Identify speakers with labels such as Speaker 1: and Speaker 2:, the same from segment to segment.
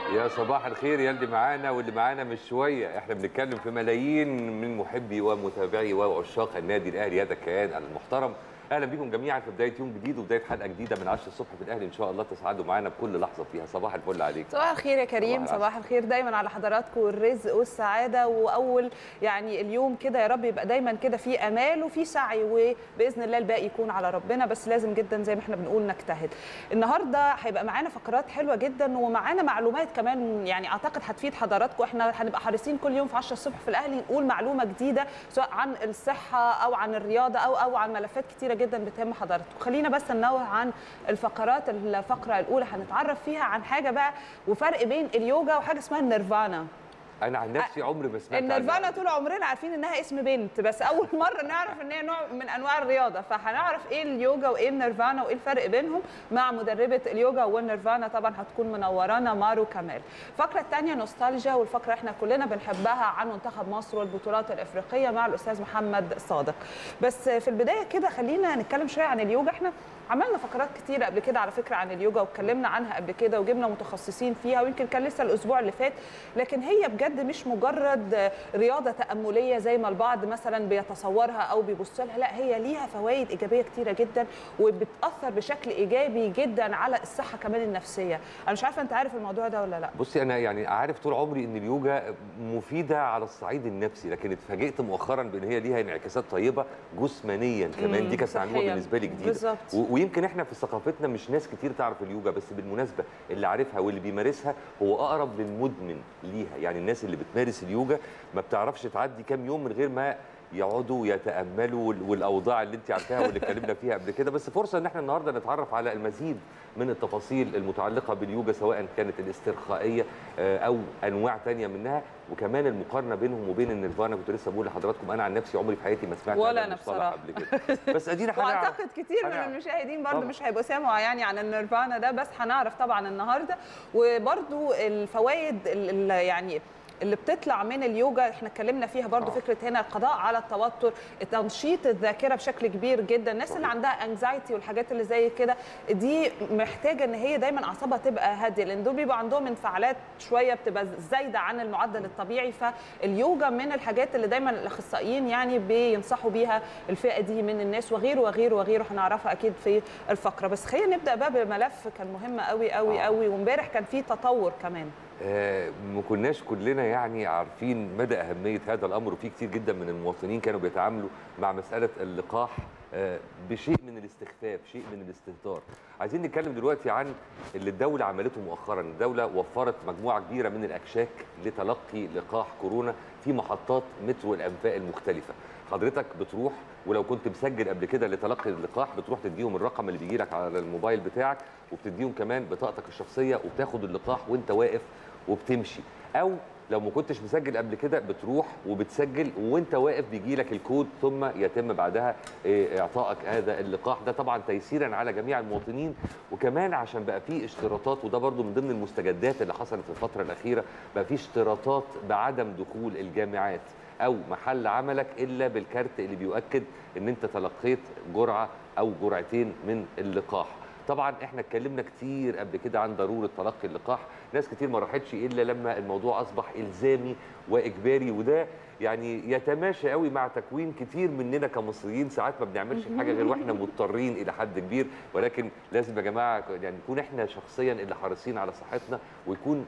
Speaker 1: يا صباح الخير يا اللي معانا واللي معانا مش شويه احنا بنتكلم في ملايين من محبي ومتابعي وعشاق النادي الاهلي هذا الكيان المحترم اهلا بكم جميعا في بدايه يوم جديد وبدايه حلقه جديده من 10 الصبح في الاهلي ان شاء الله تسعدوا معانا بكل لحظه فيها صباح الفل عليك
Speaker 2: صباح الخير يا كريم
Speaker 1: صباح
Speaker 2: صباح الخير دايما على حضراتكم والرزق والسعاده واول يعني اليوم كده يا رب يبقى دايما كده في امال وفي سعي وباذن الله الباقي يكون على ربنا بس لازم جدا زي ما احنا بنقول نجتهد النهارده هيبقى معانا فقرات حلوه جدا ومعانا معلومات كمان يعني اعتقد هتفيد حضراتكم احنا هنبقى حريصين كل يوم في 10 الصبح في الاهلي نقول معلومه جديده سواء عن الصحه او عن الرياضه او او عن ملفات كتيره جدا بتهم حضراتكم خلينا بس ننوه عن الفقرات الفقره الاولى هنتعرف فيها عن حاجه بقى وفرق بين اليوجا وحاجه اسمها النيرفانا
Speaker 1: انا عن نفسي عمري ما سمعت عنها.
Speaker 2: النيرفانا طول عمرنا عارفين انها اسم بنت بس اول مره نعرف ان هي نوع من انواع الرياضه فهنعرف ايه اليوجا وايه النيرفانا وايه الفرق بينهم مع مدربه اليوجا والنيرفانا طبعا هتكون منورانا مارو كمال الفقره الثانيه نوستالجيا والفقره احنا كلنا بنحبها عن منتخب مصر والبطولات الافريقيه مع الاستاذ محمد صادق بس في البدايه كده خلينا نتكلم شويه عن اليوجا احنا عملنا فقرات كتير قبل كده على فكره عن اليوجا واتكلمنا عنها قبل كده وجبنا متخصصين فيها ويمكن كان لسه الاسبوع اللي فات لكن هي بجد مش مجرد رياضه تامليه زي ما البعض مثلا بيتصورها او بيبص لها لا هي ليها فوائد ايجابيه كتيره جدا وبتاثر بشكل ايجابي جدا على الصحه كمان النفسيه انا مش عارفه انت عارف الموضوع ده ولا لا
Speaker 1: بصي انا يعني عارف طول عمري ان اليوجا مفيده على الصعيد النفسي لكن اتفاجئت مؤخرا بان هي ليها انعكاسات طيبه جسمانيا كمان
Speaker 2: مم،
Speaker 1: دي كانت معلومه
Speaker 2: صحياً.
Speaker 1: بالنسبه لي جديده
Speaker 2: بالظبط.
Speaker 1: و- ويمكن احنا في ثقافتنا مش ناس كتير تعرف اليوجا بس بالمناسبه اللي عارفها واللي بيمارسها هو اقرب للمدمن ليها يعني الناس اللي بتمارس اليوجا ما بتعرفش تعدي كام يوم من غير ما يقعدوا يتاملوا وال- والاوضاع اللي انت عارفاها واللي اتكلمنا فيها قبل كده بس فرصه ان احنا النهارده نتعرف على المزيد من التفاصيل المتعلقه باليوجا سواء كانت الاسترخائيه آه، او انواع تانية منها وكمان المقارنه بينهم وبين النيرفانا كنت لسه بقول لحضراتكم انا عن نفسي عمري في حياتي ما سمعت
Speaker 2: ولا
Speaker 1: هذا
Speaker 2: أنا
Speaker 1: المصطلح
Speaker 2: بصراحة.
Speaker 1: قبل كده بس ادينا هنعرف
Speaker 2: واعتقد كتير من
Speaker 1: هنعرف.
Speaker 2: المشاهدين برضو
Speaker 1: طبعا.
Speaker 2: مش هيبقوا سامعوا يعني عن النيرفانا ده بس هنعرف طبعا النهارده وبرضو الفوائد ال- ال- يعني اللي بتطلع من اليوجا احنا اتكلمنا فيها برضو
Speaker 1: آه.
Speaker 2: فكره هنا القضاء على التوتر تنشيط الذاكره بشكل كبير جدا الناس اللي
Speaker 1: صحيح.
Speaker 2: عندها انكزايتي والحاجات اللي زي كده دي محتاجه ان هي دايما اعصابها تبقى هاديه لان دول بيبقى عندهم انفعالات شويه بتبقى زايده عن المعدل الطبيعي فاليوجا من الحاجات اللي دايما الاخصائيين يعني بينصحوا بيها الفئه دي من الناس وغيره وغيره وغيره هنعرفها اكيد في الفقره بس خلينا نبدا بقى بملف كان مهم قوي قوي
Speaker 1: آه.
Speaker 2: قوي وامبارح كان فيه تطور كمان
Speaker 1: آه، ما كناش كلنا يعني عارفين مدى أهمية هذا الأمر وفي كتير جدا من المواطنين كانوا بيتعاملوا مع مسألة اللقاح آه، بشيء من الاستخفاف شيء من الاستهتار عايزين نتكلم دلوقتي عن اللي الدولة عملته مؤخرا الدولة وفرت مجموعة كبيرة من الأكشاك لتلقي لقاح كورونا في محطات مترو الأنفاق المختلفة حضرتك بتروح ولو كنت مسجل قبل كده لتلقي اللقاح بتروح تديهم الرقم اللي بيجي لك على الموبايل بتاعك وبتديهم كمان بطاقتك الشخصيه وبتاخد اللقاح وانت واقف وبتمشي او لو ما كنتش مسجل قبل كده بتروح وبتسجل وانت واقف بيجي لك الكود ثم يتم بعدها إيه، اعطائك هذا اللقاح ده طبعا تيسيرا على جميع المواطنين وكمان عشان بقى في اشتراطات وده برضو من ضمن المستجدات اللي حصلت في الفتره الاخيره بقى في اشتراطات بعدم دخول الجامعات او محل عملك الا بالكارت اللي بيؤكد ان انت تلقيت جرعه او جرعتين من اللقاح طبعا احنا اتكلمنا كتير قبل كده عن ضروره تلقي اللقاح ناس كتير ما راحتش الا لما الموضوع اصبح الزامي واجباري وده يعني يتماشى قوي مع تكوين كتير مننا كمصريين ساعات ما بنعملش حاجه غير واحنا مضطرين الى حد كبير ولكن لازم يا جماعه يعني نكون احنا شخصيا اللي حريصين على صحتنا ويكون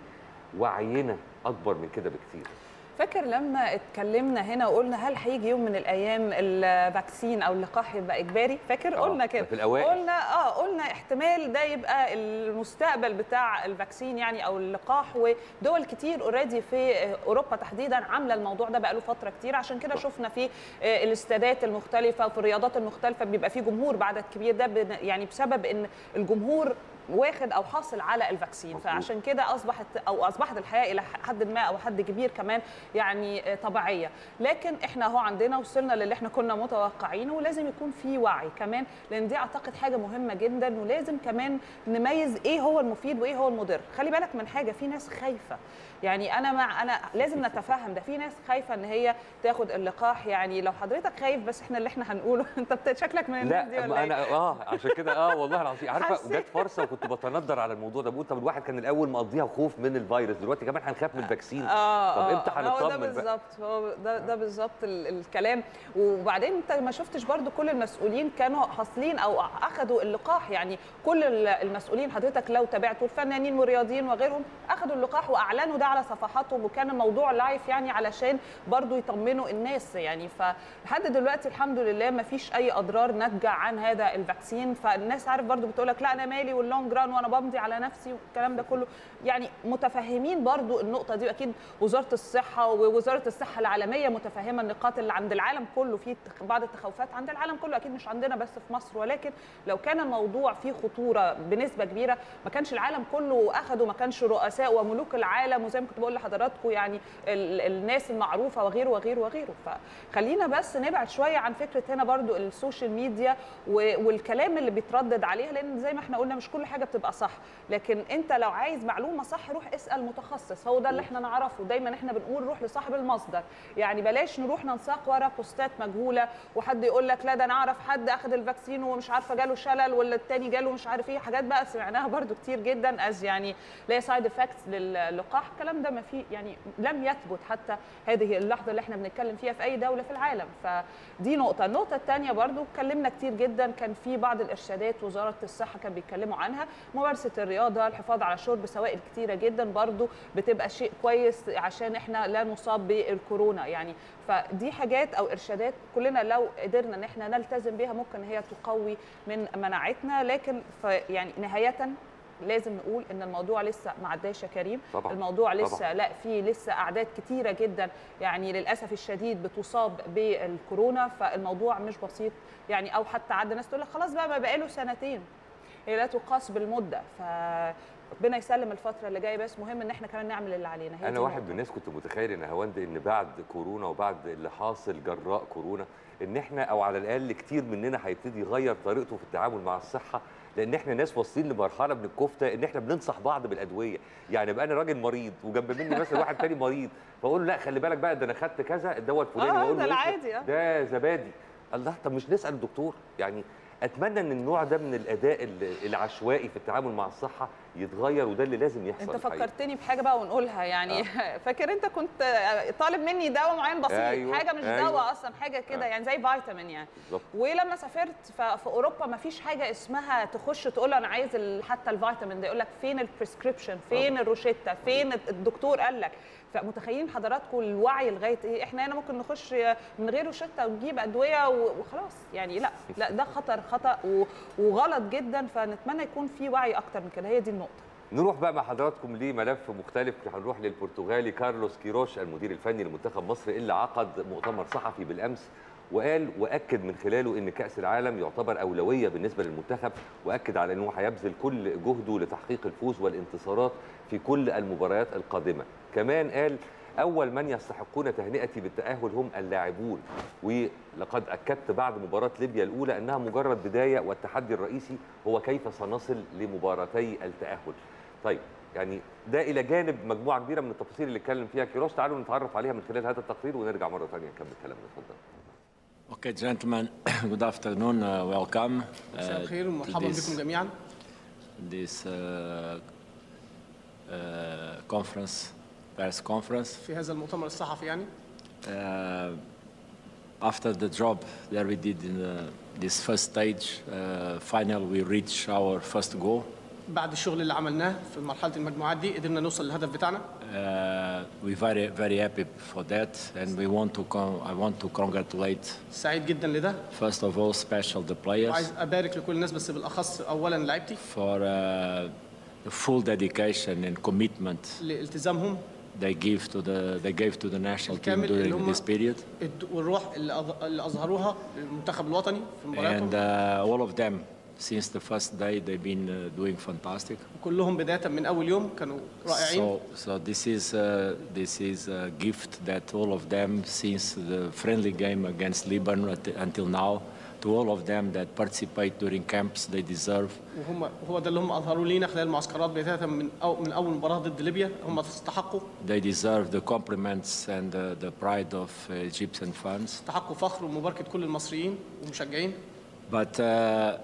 Speaker 1: وعينا اكبر من كده بكتير
Speaker 2: فاكر لما اتكلمنا هنا وقلنا هل هيجي يوم من الايام الفاكسين او اللقاح يبقى اجباري فاكر
Speaker 1: آه،
Speaker 2: قلنا كده
Speaker 1: في الأوائل.
Speaker 2: قلنا اه قلنا احتمال ده يبقى المستقبل بتاع الفاكسين يعني او اللقاح ودول كتير اوريدي في اوروبا تحديدا عامله الموضوع ده بقاله فتره كتير عشان كده شفنا في آه، الاستادات المختلفه وفي الرياضات المختلفه بيبقى في جمهور بعدد كبير ده بن- يعني بسبب ان الجمهور واخد او حاصل على الفاكسين
Speaker 1: مظبوط.
Speaker 2: فعشان كده اصبحت او اصبحت الحياه الى حد ما او حد كبير كمان يعني آه، طبيعيه لكن احنا اهو عندنا وصلنا للي احنا كنا متوقعينه ولازم يكون في وعي كمان لان دي اعتقد حاجه مهمه جدا ولازم كمان نميز ايه هو المفيد وايه هو المضر خلي بالك من حاجه في ناس خايفه يعني انا مع انا لازم نتفهم ده في ناس خايفه ان هي تاخد اللقاح يعني لو حضرتك خايف بس احنا اللي احنا هنقوله انت بت- شكلك من الناس دي
Speaker 1: لا
Speaker 2: ولا
Speaker 1: ما
Speaker 2: إيه؟
Speaker 1: انا اه عشان كده اه والله العظيم عارفه
Speaker 2: حسيت.
Speaker 1: جت فرصه وكنت كنت بتندر على الموضوع ده بقول طب الواحد كان الاول مقضيها خوف من الفيروس دلوقتي كمان هنخاف من الفاكسين
Speaker 2: اه
Speaker 1: طب
Speaker 2: آه،
Speaker 1: امتى
Speaker 2: هو ده
Speaker 1: هنطمن بقى
Speaker 2: بالظبط هو ده ده بالظبط ال- الكلام وبعدين انت ما شفتش برضو كل المسؤولين كانوا حاصلين او اخذوا اللقاح يعني كل ال- المسؤولين حضرتك لو تابعتوا الفنانين والرياضيين وغيرهم اخذوا اللقاح واعلنوا ده على صفحاتهم وكان الموضوع لايف يعني علشان برضو يطمنوا الناس يعني فلحد دلوقتي الحمد لله ما فيش اي اضرار ناتجه عن هذا الفاكسين فالناس عارف برضو بتقول لك لا انا مالي واللونج ران وانا بمضي على نفسي والكلام ده كله يعني متفهمين برضو النقطه دي واكيد وزاره الصحه ووزاره الصحه العالميه متفهمه النقاط اللي عند العالم كله في تخ- بعض التخوفات عند العالم كله اكيد مش عندنا بس في مصر ولكن لو كان الموضوع فيه خطوره بنسبه كبيره ما كانش العالم كله اخده ما كانش رؤساء وملوك العالم وزي ما كنت بقول لحضراتكم يعني ال- الناس المعروفه وغيره وغيره وغيره فخلينا بس نبعد شويه عن فكره هنا برضو السوشيال ميديا و- والكلام اللي بيتردد عليها لان زي ما احنا قلنا مش كل حاجه بتبقى صح لكن انت لو عايز معلومه صح روح اسال متخصص هو ده اللي احنا نعرفه دايما احنا بنقول روح لصاحب المصدر يعني بلاش نروح ننساق ورا بوستات مجهوله وحد يقول لك لا ده انا اعرف حد اخذ الفاكسين ومش عارفه جاله شلل ولا التاني جاله مش عارف ايه حاجات بقى سمعناها برضو كتير جدا از يعني لا سايد افكتس للقاح الكلام ده ما في يعني لم يثبت حتى هذه اللحظه اللي احنا بنتكلم فيها في اي دوله في العالم فدي نقطه النقطه الثانيه برضو اتكلمنا كتير جدا كان في بعض الارشادات وزاره الصحه كان بيتكلموا عنها ممارسه الرياضه الحفاظ على شرب سوائل كتيره جدا برضو بتبقى شيء كويس عشان احنا لا نصاب بالكورونا يعني فدي حاجات او ارشادات كلنا لو قدرنا ان احنا نلتزم بيها ممكن هي تقوي من مناعتنا لكن ف- يعني نهايه لازم نقول ان الموضوع لسه ما عداش يا كريم
Speaker 1: طبعاً،
Speaker 2: الموضوع
Speaker 1: طبعاً.
Speaker 2: لسه لا في لسه اعداد كتيره جدا يعني للاسف الشديد بتصاب بالكورونا فالموضوع مش بسيط يعني او حتى عدى ناس تقول لك خلاص بقى ما بقاله سنتين هي لا تقاس بالمده ف ربنا يسلم الفتره اللي جايه بس مهم ان احنا كمان نعمل اللي علينا هي دي
Speaker 1: انا واحد
Speaker 2: النقطة.
Speaker 1: من الناس كنت متخيل ان هوند ان بعد كورونا وبعد اللي حاصل جراء كورونا ان احنا او على الاقل كتير مننا هيبتدي يغير طريقته في التعامل مع الصحه لان احنا ناس واصلين لمرحله من الكفته ان احنا بننصح بعض بالادويه يعني بقى انا راجل مريض وجنب مني مثلا واحد تاني مريض فاقول له لا خلي بالك بقى ده انا خدت كذا الدواء الفلاني
Speaker 2: آه،
Speaker 1: واقول
Speaker 2: ده
Speaker 1: له إيه؟
Speaker 2: العادي، آه.
Speaker 1: ده زبادي الله طب مش نسال الدكتور يعني اتمنى ان النوع ده من الاداء ال- العشوائي في التعامل مع الصحه يتغير وده اللي لازم يحصل
Speaker 2: انت
Speaker 1: الحقيقة.
Speaker 2: فكرتني بحاجه بقى ونقولها يعني فاكر انت كنت طالب مني دواء معين بسيط
Speaker 1: أيوة،
Speaker 2: حاجه مش
Speaker 1: أيوة.
Speaker 2: دواء اصلا حاجه كده
Speaker 1: آه.
Speaker 2: يعني زي فيتامين يعني
Speaker 1: بالظبط
Speaker 2: ولما سافرت ف- في اوروبا ما فيش حاجه اسمها تخش تقول له انا عايز ال- حتى الفيتامين ده يقول لك فين البريسكريبشن فين الروشته فين الدكتور قال لك فمتخيلين حضراتكم الوعي لغايه ايه احنا هنا ممكن نخش من غير روشته ونجيب ادويه و- وخلاص يعني لا لا ده خطر خطا و- وغلط جدا فنتمنى يكون في وعي اكتر من كده هي دي النقطه
Speaker 1: نروح بقى مع حضراتكم لملف مختلف هنروح للبرتغالي كارلوس كيروش المدير الفني لمنتخب مصر اللي عقد مؤتمر صحفي بالامس وقال واكد من خلاله ان كاس العالم يعتبر اولويه بالنسبه للمنتخب واكد على انه هيبذل كل جهده لتحقيق الفوز والانتصارات في كل المباريات القادمه كمان قال اول من يستحقون تهنئتي بالتاهل هم اللاعبون ولقد اكدت بعد مباراه ليبيا الاولى انها مجرد بدايه والتحدي الرئيسي هو كيف سنصل لمباراتي التاهل طيب يعني ده الى جانب مجموعه كبيره من التفاصيل اللي اتكلم فيها كيروش تعالوا نتعرف عليها من خلال هذا التقرير ونرجع مره ثانيه نكمل كلامنا اتفضل
Speaker 3: Okay, gentlemen, good afternoon. Uh, welcome
Speaker 4: مساء
Speaker 3: uh,
Speaker 4: الخير
Speaker 3: to
Speaker 4: ومرحبا
Speaker 3: this,
Speaker 4: بكم جميعا
Speaker 3: this uh, uh, conference, press conference.
Speaker 4: في هذا المؤتمر الصحفي يعني
Speaker 3: Uh, after the job that we did in uh, this first stage, uh, final we reached our first goal.
Speaker 4: بعد الشغل اللي عملناه في مرحله المجموعات دي قدرنا نوصل للهدف بتاعنا
Speaker 3: Uh, we're very, very happy for that, and we want to. Con- I want to congratulate
Speaker 4: سعيد جدا لده
Speaker 3: first of all, special the players
Speaker 4: وعايز ابارك لكل الناس بس بالاخص اولا لعيبتي
Speaker 3: for uh, the full dedication and commitment
Speaker 4: لالتزامهم
Speaker 3: they give to the they gave to the national team
Speaker 4: الكامل اللي
Speaker 3: during
Speaker 4: هم
Speaker 3: this period
Speaker 4: الد- والروح اللي أظ- اللي اظهروها للمنتخب الوطني في
Speaker 3: and
Speaker 4: مبارياتهم
Speaker 3: uh, all of them since the first day they've been uh, doing fantastic
Speaker 4: كلهم بدايه من اول يوم كانوا رائعين
Speaker 3: so so this is uh, this is a gift that all of them since the friendly game against Lebanon at- until now to all of them that participate during camps they deserve
Speaker 4: وهم هو ده اللي هم اظهروه لينا خلال المعسكرات بدايه من أو من اول مباراه ضد ليبيا هم تستحقوا
Speaker 3: they deserve the compliments and uh, the pride of uh, Egyptian fans
Speaker 4: تستحقوا فخر ومباركه كل المصريين والمشجعين
Speaker 3: But uh,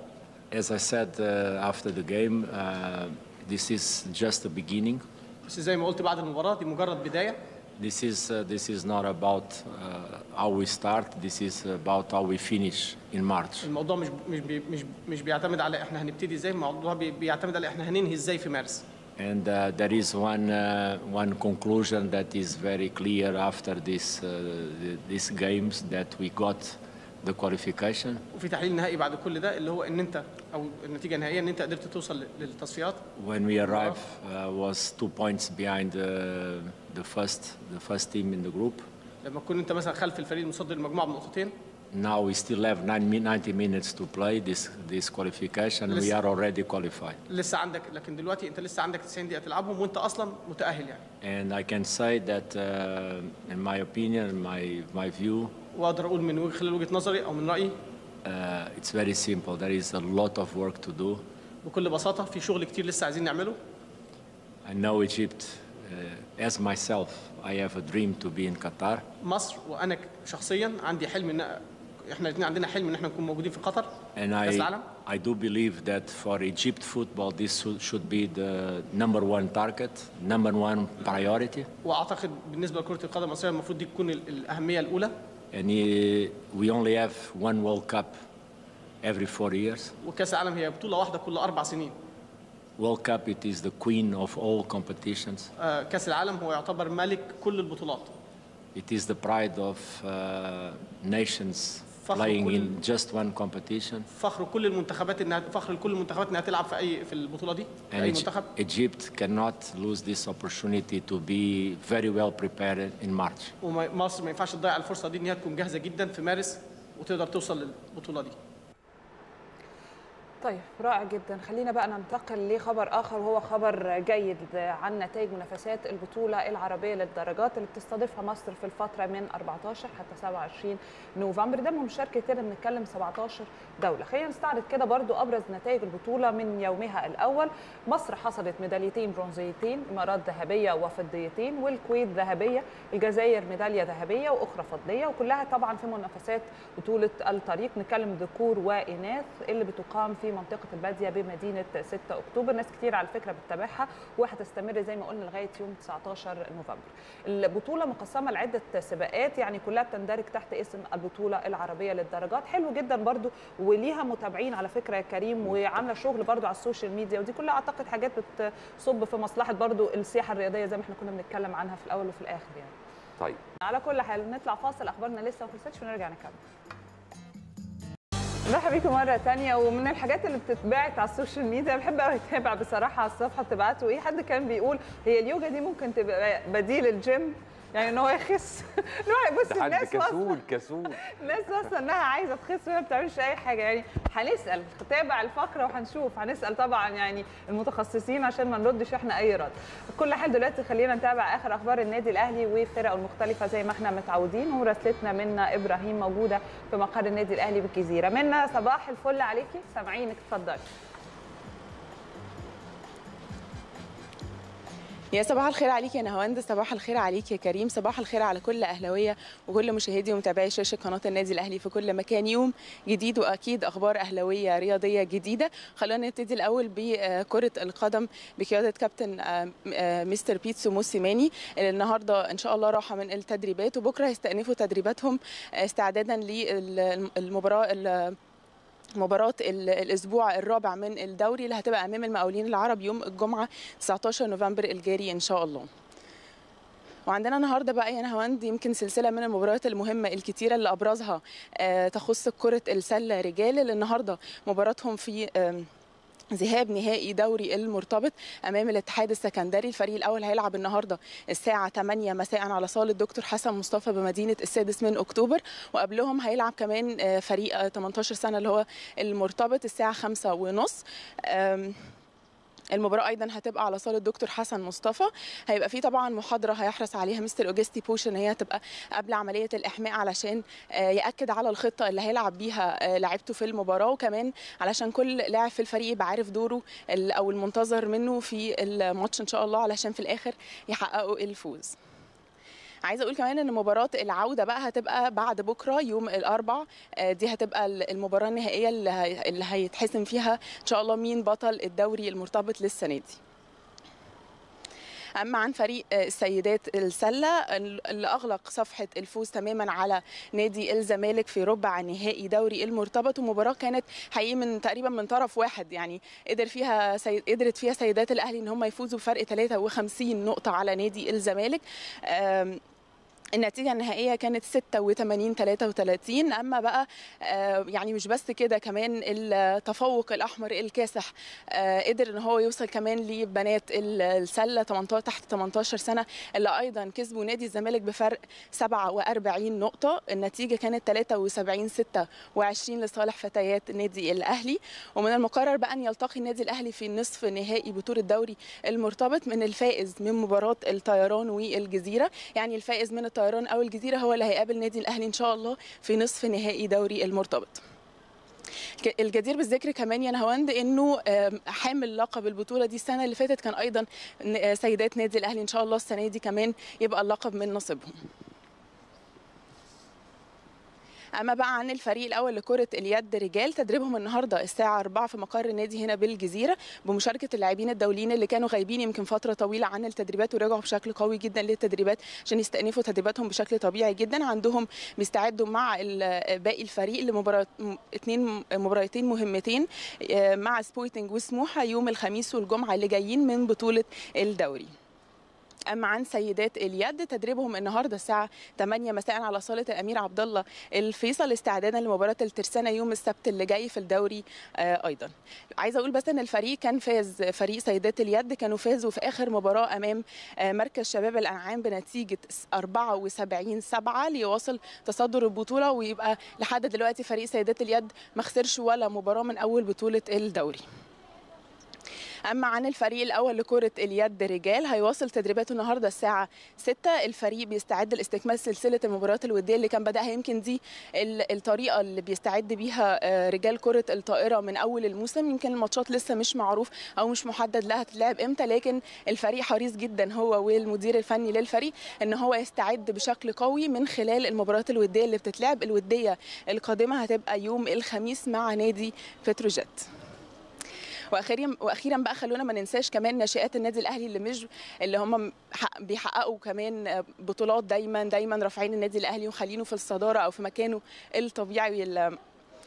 Speaker 3: As I said uh, after the game, uh, this is just the beginning.
Speaker 4: بس زي ما قلت بعد المباراه دي مجرد بدايه
Speaker 3: This is uh, this is not about uh, how we start. This is about how we finish in March.
Speaker 4: الموضوع مش مش بي مش مش بيعتمد على احنا هنبتدي ازاي الموضوع بي بيعتمد على احنا هننهي ازاي في مارس
Speaker 3: And uh, there is one uh, one conclusion that is very clear after this uh, the- these games that we got the qualification.
Speaker 4: وفي تحليل نهائي بعد كل ده اللي هو ان انت او النتيجه النهائيه ان انت قدرت توصل لل- للتصفيات
Speaker 3: When we arrived, uh, was two points behind uh, the first the first team in the group.
Speaker 4: لما تكون انت مثلا خلف الفريق المصدر المجموعه بنقطتين
Speaker 3: Now we still have nine, mi- 90 minutes to play this this qualification. We
Speaker 4: Listen.
Speaker 3: are already qualified.
Speaker 4: لسه عندك لكن دلوقتي انت لسه عندك 90 دقيقه تلعبهم وانت اصلا متاهل يعني
Speaker 3: And I can say that, uh, in my opinion, in my my view,
Speaker 4: واقدر اقول من وجه- خلال وجهه نظري او من رايي
Speaker 3: uh, it's very simple. There is a lot of work to do.
Speaker 4: بكل بساطه في شغل كتير لسه عايزين نعمله
Speaker 3: I know Egypt uh, as myself. I have a dream to be in Qatar,
Speaker 4: مصر وانا شخصيا عندي حلم ان احنا الاثنين عندنا حلم ان احنا نكون موجودين في قطر
Speaker 3: and
Speaker 4: كاس
Speaker 3: I
Speaker 4: العالم
Speaker 3: I do believe that for Egypt football, this should, should be the number one target, number one priority.
Speaker 4: واعتقد بالنسبه لكره القدم المصريه المفروض دي تكون ال- الاهميه الاولى
Speaker 3: And uh, we only have one World Cup every four years.
Speaker 4: وكاس العالم هي بطوله واحده كل اربع سنين
Speaker 3: World Cup, it is the queen of all competitions.
Speaker 4: آه، كاس العالم هو يعتبر ملك كل البطولات
Speaker 3: It is the pride of uh, nations
Speaker 4: فخر
Speaker 3: playing
Speaker 4: كل-
Speaker 3: in just one competition.
Speaker 4: فخر كل المنتخبات انها فخر لكل المنتخبات انها تلعب في اي في البطوله دي في اي
Speaker 3: And Egy-
Speaker 4: منتخب
Speaker 3: Egypt cannot lose this opportunity to be very well prepared in March.
Speaker 4: ومصر ما ينفعش تضيع الفرصه دي ان هي تكون جاهزه جدا في مارس وتقدر توصل للبطوله دي
Speaker 2: طيب رائع جدا خلينا بقى ننتقل لخبر اخر وهو خبر جيد عن نتائج منافسات البطوله العربيه للدرجات اللي بتستضيفها مصر في الفتره من 14 حتى 27 نوفمبر ده مشاركه كده بنتكلم 17 دوله خلينا نستعرض كده برضو ابرز نتائج البطوله من يومها الاول مصر حصلت ميداليتين برونزيتين امارات ذهبيه وفضيتين والكويت ذهبيه الجزائر ميداليه ذهبيه واخرى فضيه وكلها طبعا في منافسات بطوله الطريق نتكلم ذكور واناث اللي بتقام في منطقه الباديه بمدينه 6 اكتوبر ناس كتير على فكره بتتابعها وهتستمر زي ما قلنا لغايه يوم 19 نوفمبر البطوله مقسمه لعده سباقات يعني كلها بتندرج تحت اسم البطوله العربيه للدرجات حلو جدا برضو وليها متابعين على فكره يا كريم وعامله شغل برضو على السوشيال ميديا ودي كلها اعتقد حاجات بتصب في مصلحه برضو السياحه الرياضيه زي ما احنا كنا بنتكلم عنها في الاول وفي الاخر يعني
Speaker 1: طيب
Speaker 2: على كل حال نطلع فاصل اخبارنا لسه ما خلصتش ونرجع نكمل مرحبا بيكم مرة تانية ومن الحاجات اللي بتتباعت على السوشيال ميديا بحب قوي اتابع بصراحة على الصفحة بتبعتوا ايه حد كان بيقول هي اليوجا دي ممكن تبقى بديل الجيم يعني ان هو يخس ان هو بص
Speaker 1: ده حد
Speaker 2: الناس واصلة
Speaker 1: كسول كسول
Speaker 2: الناس واصلة انها عايزة تخس وهي ما بتعملش اي حاجة يعني هنسأل تابع الفقرة وهنشوف هنسأل طبعا يعني المتخصصين عشان ما نردش احنا اي رد كل حال دلوقتي خلينا نتابع اخر اخبار النادي الاهلي وفرقه المختلفة زي ما احنا متعودين ومراسلتنا منا ابراهيم موجودة في مقر النادي الاهلي بالجزيرة منا صباح الفل عليكي سامعينك اتفضلي
Speaker 5: يا صباح الخير عليك يا نهاوند صباح الخير عليك يا كريم صباح الخير على كل اهلاويه وكل مشاهدي ومتابعي شاشه قناه النادي الاهلي في كل مكان يوم جديد واكيد اخبار اهلاويه رياضيه جديده خلونا نبتدي الاول بكره القدم بقياده كابتن آه، آه، مستر بيتسو موسيماني اللي النهارده ان شاء الله راحه من التدريبات وبكره هيستأنفوا تدريباتهم آه، استعدادا للمباراه مباراة ال- الأسبوع الرابع من الدوري اللي هتبقى أمام المقاولين العرب يوم الجمعة 19 نوفمبر الجاري إن شاء الله وعندنا النهارده بقى يا نهاوند يمكن سلسله من المباريات المهمه الكتيره اللي ابرزها آه، تخص كره السله رجال اللي النهارده مباراتهم في آم، ذهاب نهائي دوري المرتبط امام الاتحاد السكندري الفريق الاول هيلعب النهارده الساعه 8 مساء على صاله دكتور حسن مصطفى بمدينه السادس من اكتوبر وقبلهم هيلعب كمان آه، فريق آه، 18 سنه اللي هو المرتبط الساعه 5 ونص آم، المباراة أيضا هتبقى على صالة دكتور حسن مصطفى هيبقى في طبعا محاضرة هيحرص عليها مستر أوجستي بوش إن هي هتبقى قبل عملية الإحماء علشان آه، يأكد على الخطة اللي هيلعب بيها آه، لعيبته في المباراة وكمان علشان كل لاعب في الفريق يبقى عارف دوره ال- أو المنتظر منه في الماتش إن شاء الله علشان في الآخر يحققوا الفوز عايزه اقول كمان ان مباراه العوده بقى هتبقى بعد بكره يوم الاربع آه، دي هتبقى المباراه النهائيه اللي هي- اللي هيتحسم فيها ان شاء الله مين بطل الدوري المرتبط للسنه دي اما عن فريق آه، السيدات السله اللي اغلق صفحه الفوز تماما على نادي الزمالك في ربع نهائي دوري المرتبط ومباراه كانت حقيقي من تقريبا من طرف واحد يعني قدر فيها سيد قدرت فيها سيدات الاهلي ان هم يفوزوا بفرق 53 نقطه على نادي الزمالك آم، النتيجة النهائية كانت 86 33 أما بقى آه، يعني مش بس كده كمان التفوق الأحمر الكاسح آه، قدر إن هو يوصل كمان لبنات ال- السلة 18 تحت 18 سنة اللي أيضا كسبوا نادي الزمالك بفرق 47 نقطة النتيجة كانت 73 26 لصالح فتيات النادي الأهلي ومن المقرر بقى أن يلتقي النادي الأهلي في نصف نهائي بطولة الدوري المرتبط من الفائز من مباراة الطيران والجزيرة يعني الفائز من الطيران او الجزيره هو اللي هيقابل نادي الاهلي ان شاء الله في نصف نهائي دوري المرتبط ك- الجدير بالذكر كمان يا نهاوند انه آم، حامل لقب البطوله دي السنه اللي فاتت كان ايضا ن- آه، سيدات نادي الاهلي ان شاء الله السنه دي كمان يبقى اللقب من نصيبهم اما بقى عن الفريق الاول لكره اليد رجال تدريبهم النهارده الساعه 4 في مقر النادي هنا بالجزيره بمشاركه اللاعبين الدوليين اللي كانوا غايبين يمكن فتره طويله عن التدريبات ورجعوا بشكل قوي جدا للتدريبات عشان يستأنفوا تدريباتهم بشكل طبيعي جدا عندهم بيستعدوا مع ال- باقي الفريق لمباراه م- اتنين مباراتين مهمتين آه، مع سبورتنج وسموحه يوم الخميس والجمعه اللي جايين من بطوله الدوري اما عن سيدات اليد تدريبهم النهارده الساعه 8 مساء على صاله الامير عبد الله الفيصل استعدادا لمباراه الترسانه يوم السبت اللي جاي في الدوري آه، ايضا عايزه اقول بس ان الفريق كان فاز فريق سيدات اليد كانوا فازوا في اخر مباراه امام آه، مركز شباب الانعام بنتيجه 74 7 ليواصل تصدر البطوله ويبقى لحد دلوقتي فريق سيدات اليد ما خسرش ولا مباراه من اول بطوله الدوري اما عن الفريق الاول لكره اليد رجال هيواصل تدريباته النهارده الساعه 6 الفريق بيستعد لاستكمال سلسله المباريات الوديه اللي كان بداها يمكن دي ال- الطريقه اللي بيستعد بيها آه، رجال كره الطائره من اول الموسم يمكن الماتشات لسه مش معروف او مش محدد لها تتلعب امتى لكن الفريق حريص جدا هو والمدير الفني للفريق ان هو يستعد بشكل قوي من خلال المباريات الوديه اللي بتتلعب الوديه القادمه هتبقى يوم الخميس مع نادي بتروجيت واخيرا واخيرا بقى خلونا ما ننساش كمان ناشئات النادي الاهلي اللي مش اللي هم حق- بيحققوا كمان بطولات دايما دايما رافعين النادي الاهلي وخلينه في الصداره او في مكانه الطبيعي ال-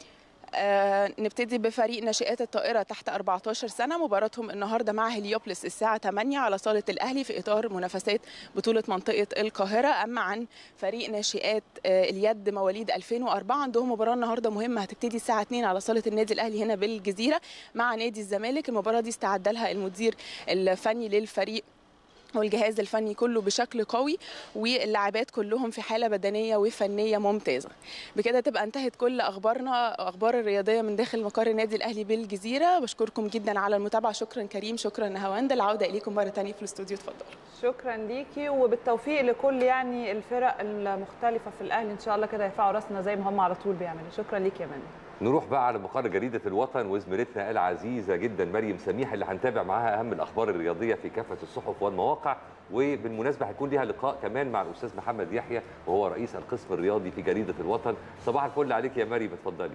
Speaker 5: آه نبتدي بفريق ناشئات الطائرة تحت 14 سنة مباراتهم النهاردة مع هليوبلس الساعة 8 على صالة الأهلي في إطار منافسات بطولة منطقة القاهرة أما عن فريق ناشئات آه اليد مواليد 2004 عندهم مباراة النهاردة مهمة هتبتدي الساعة 2 على صالة النادي الأهلي هنا بالجزيرة مع نادي الزمالك المباراة دي استعد لها المدير الفني للفريق والجهاز الفني كله بشكل قوي واللاعبات كلهم في حاله بدنيه وفنيه ممتازه بكده تبقى انتهت كل اخبارنا اخبار الرياضيه من داخل مقر النادي الاهلي بالجزيره بشكركم جدا على المتابعه شكرا كريم شكرا نهاوند العوده اليكم مره ثانيه في الاستوديو اتفضلوا
Speaker 2: شكرا ليكي وبالتوفيق لكل يعني الفرق المختلفه في الاهلي ان شاء الله كده يرفعوا راسنا زي ما هم على طول بيعملوا شكرا ليكي يا منى
Speaker 1: نروح بقى على مقر جريدة الوطن وزميلتنا العزيزة جدا مريم سميح اللي هنتابع معاها أهم الأخبار الرياضية في كافة الصحف والمواقع وبالمناسبة هيكون ليها لقاء كمان مع الأستاذ محمد يحيى وهو رئيس القسم الرياضي في جريدة الوطن صباح الفل عليك يا مريم اتفضلي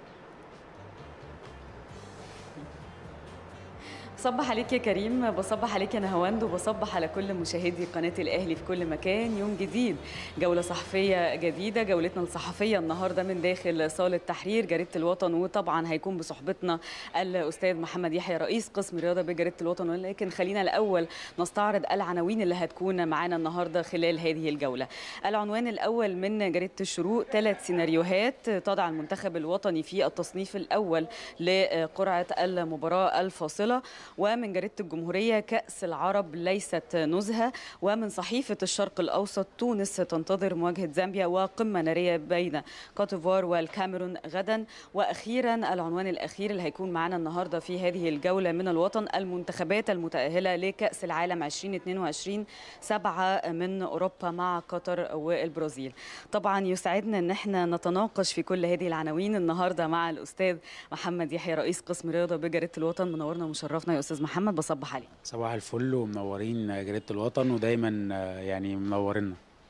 Speaker 6: بصبح عليك يا كريم بصبح عليك يا نهاوند وبصبح على كل مشاهدي قناة الأهلي في كل مكان يوم جديد جولة صحفية جديدة جولتنا الصحفية النهاردة من داخل صالة تحرير جريدة الوطن وطبعا هيكون بصحبتنا الأستاذ محمد يحيى رئيس قسم الرياضة بجريدة الوطن ولكن خلينا الأول نستعرض العناوين اللي هتكون معانا النهاردة خلال هذه الجولة العنوان الأول من جريدة الشروق ثلاث سيناريوهات تضع المنتخب الوطني في التصنيف الأول لقرعة المباراة الفاصلة ومن جريدة الجمهورية كأس العرب ليست نزهة ومن صحيفة الشرق الأوسط تونس تنتظر مواجهة زامبيا وقمة نارية بين كوتيفوار والكاميرون غدا وأخيرا العنوان الأخير اللي هيكون معنا النهاردة في هذه الجولة من الوطن المنتخبات المتأهلة لكأس العالم 2022 سبعة من أوروبا مع قطر والبرازيل طبعا يسعدنا أن احنا نتناقش في كل هذه العناوين النهاردة مع الأستاذ محمد يحيى رئيس قسم رياضة بجريدة الوطن منورنا ومشرفنا يا أستاذ محمد بصبح عليك
Speaker 7: صباح الفل ومنورين جريدة الوطن ودايما آه، يعني منورينا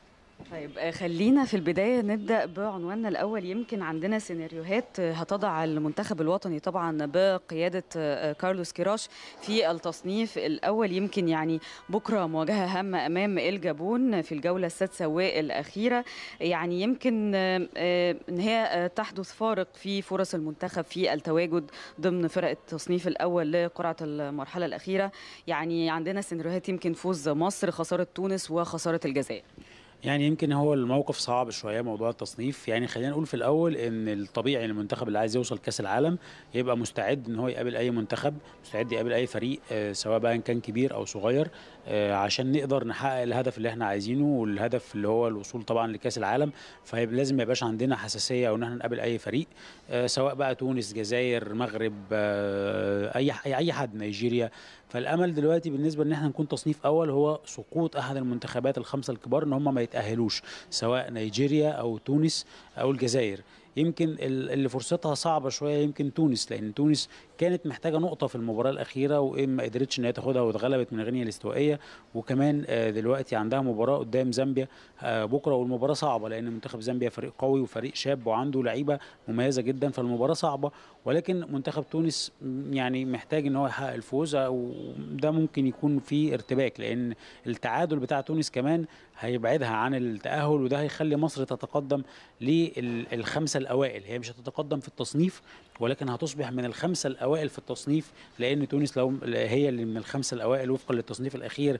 Speaker 6: طيب آه، خلينا في البداية نبدأ بعنواننا الأول يمكن عندنا سيناريوهات آه، هتضع المنتخب الوطني طبعا بقيادة آه، كارلوس كيراش في التصنيف الأول يمكن يعني بكرة مواجهة هامة أمام الجابون في الجولة السادسة والأخيرة يعني يمكن آه، آه، إن هي آه، تحدث فارق في فرص المنتخب في التواجد ضمن فرق التصنيف الأول لقرعة المرحلة الأخيرة يعني عندنا سيناريوهات يمكن فوز مصر خسارة تونس وخسارة الجزائر
Speaker 7: يعني يمكن هو الموقف صعب شويه موضوع التصنيف يعني خلينا نقول في الاول ان الطبيعي ان المنتخب اللي عايز يوصل كاس العالم يبقى مستعد ان هو يقابل اي منتخب مستعد يقابل اي فريق آه، سواء بقى إن كان كبير او صغير آه، عشان نقدر نحقق الهدف اللي احنا عايزينه والهدف اللي هو الوصول طبعا لكاس العالم فلازم ما يبقاش عندنا حساسيه او ان احنا نقابل اي فريق آه، سواء بقى تونس جزائر مغرب آه، اي اي حد نيجيريا فالامل دلوقتي بالنسبه ان احنا نكون تصنيف اول هو سقوط احد المنتخبات الخمسه الكبار ان هم ما يتاهلوش سواء نيجيريا او تونس او الجزائر يمكن ال- اللي فرصتها صعبه شويه يمكن تونس لان تونس كانت محتاجه نقطه في المباراه الاخيره وما قدرتش ان هي تاخدها واتغلبت من غينيا الاستوائيه وكمان آه، دلوقتي عندها مباراه قدام زامبيا آه، بكره والمباراه صعبه لان منتخب زامبيا فريق قوي وفريق شاب وعنده لعيبه مميزه جدا فالمباراه صعبه ولكن منتخب تونس م- يعني محتاج ان هو يحقق الفوز وده ممكن يكون فيه ارتباك لان التعادل بتاع تونس كمان هيبعدها عن التاهل وده هيخلي مصر تتقدم للخمسه الاوائل هي مش هتتقدم في التصنيف ولكن هتصبح من الخمسه الاوائل في التصنيف لان تونس لو هي اللي من الخمسه الاوائل وفقا للتصنيف الاخير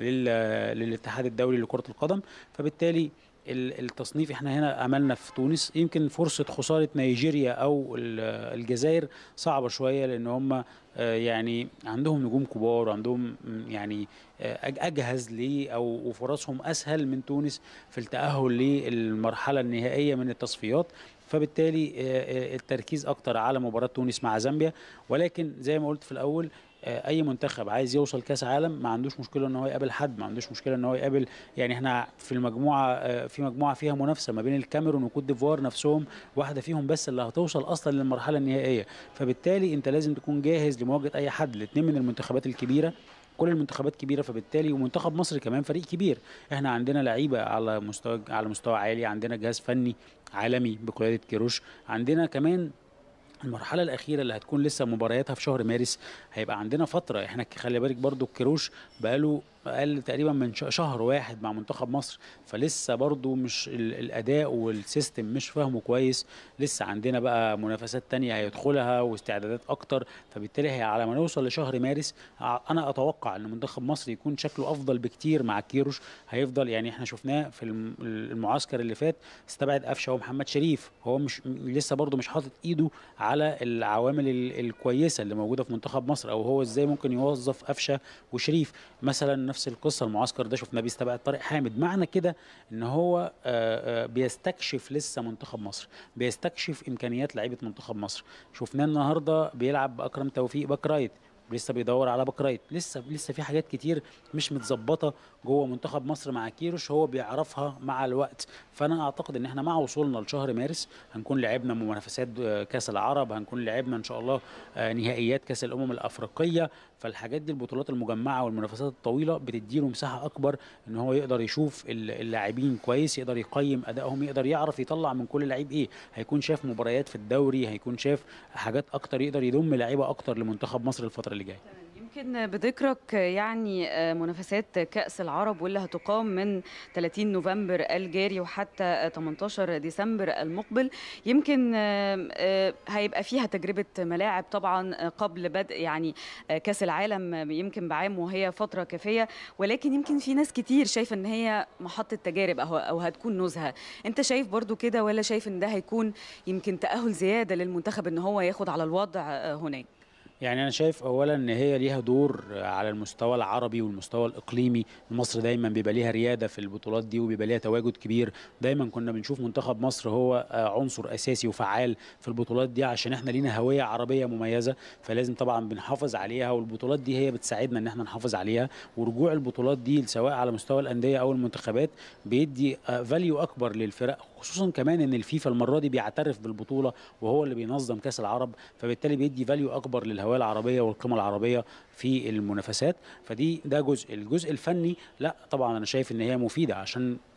Speaker 7: لل- للاتحاد الدولي لكره القدم فبالتالي ال- التصنيف احنا هنا املنا في تونس يمكن فرصه خساره نيجيريا او ال- الجزائر صعبه شويه لان هم آه، يعني عندهم نجوم كبار وعندهم م، يعني آه، أج- اجهز ليه او وفرصهم اسهل من تونس في التاهل للمرحله النهائيه من التصفيات فبالتالي آه، آه، التركيز اكتر على مباراه تونس مع زامبيا ولكن زي ما قلت في الاول آه، اي منتخب عايز يوصل كاس عالم ما عندوش مشكله ان هو يقابل حد ما عندوش مشكله ان هو يقابل يعني احنا في المجموعه آه، في مجموعه فيها منافسه ما بين الكاميرون وكوت ديفوار نفسهم واحده فيهم بس اللي هتوصل اصلا للمرحله النهائيه فبالتالي انت لازم تكون جاهز لمواجهه اي حد الاثنين من المنتخبات الكبيره كل المنتخبات كبيره فبالتالي ومنتخب مصر كمان فريق كبير احنا عندنا لعيبه على مستوى على مستوى عالي عندنا جهاز فني عالمي بقياده كيروش عندنا كمان المرحلة الأخيرة اللي هتكون لسه مبارياتها في شهر مارس هيبقى عندنا فترة احنا خلي بالك برضو الكروش بقاله اقل تقريبا من ش- شهر واحد مع منتخب مصر فلسه برضو مش ال- الاداء والسيستم مش فاهمه كويس لسه عندنا بقى منافسات تانية هيدخلها واستعدادات اكتر فبالتالي هي على ما نوصل لشهر مارس ع- انا اتوقع ان منتخب مصر يكون شكله افضل بكتير مع كيروش هيفضل يعني احنا شفناه في الم- المعسكر اللي فات استبعد قفشه ومحمد شريف هو مش م- لسه برضو مش حاطط ايده على العوامل ال- الكويسه اللي موجوده في منتخب مصر او هو ازاي ممكن يوظف قفشه وشريف مثلا نفس القصه المعسكر ده شفناه بيستبعد طارق حامد معنى كده ان هو آه، آه، بيستكشف لسه منتخب مصر بيستكشف امكانيات لعيبه منتخب مصر شفناه النهارده بيلعب باكرم توفيق باك رايت لسه بيدور على باك رايت لسه لسه في حاجات كتير مش متظبطه جوه منتخب مصر مع كيروش هو بيعرفها مع الوقت فانا اعتقد ان احنا مع وصولنا لشهر مارس هنكون لعبنا منافسات آه، كاس العرب هنكون لعبنا ان شاء الله آه، نهائيات كاس الامم الافريقيه فالحاجات دي البطولات المجمعه والمنافسات الطويله بتديله مساحه اكبر ان هو يقدر يشوف ال- اللاعبين كويس يقدر يقيم ادائهم يقدر يعرف يطلع من كل لعيب ايه هيكون شاف مباريات في الدوري هيكون شاف حاجات اكتر يقدر يضم لعيبه اكتر لمنتخب مصر الفتره اللي جايه
Speaker 6: يمكن بذكرك يعني آه، منافسات كأس العرب واللي هتقام من 30 نوفمبر الجاري وحتى آه، 18 ديسمبر المقبل يمكن آه، آه، هيبقى فيها تجربة ملاعب طبعا آه، قبل بدء يعني آه، كأس العالم آه، يمكن بعام وهي فترة كافية ولكن يمكن في ناس كتير شايفة ان هي محطة تجارب أو أو هتكون نزهة انت شايف برضو كده ولا شايف ان ده هيكون يمكن تأهل زيادة للمنتخب ان هو ياخد على الوضع آه، هناك
Speaker 7: يعني انا شايف اولا ان هي ليها دور على المستوى العربي والمستوى الاقليمي مصر دايما بيبقى ليها رياده في البطولات دي وبيبقى ليها تواجد كبير دايما كنا بنشوف منتخب مصر هو آه، عنصر اساسي وفعال في البطولات دي عشان احنا لينا هويه عربيه مميزه فلازم طبعا بنحافظ عليها والبطولات دي هي بتساعدنا ان احنا نحافظ عليها ورجوع البطولات دي سواء على مستوى الانديه او المنتخبات بيدي فاليو اكبر للفرق خصوصا كمان ان الفيفا المره دي بيعترف بالبطوله وهو اللي بينظم كاس العرب فبالتالي بيدي فاليو اكبر للهويه العربيه والقيمه العربيه في المنافسات فدي ده جزء الجزء الفني لا طبعا انا شايف ان هي مفيده عشان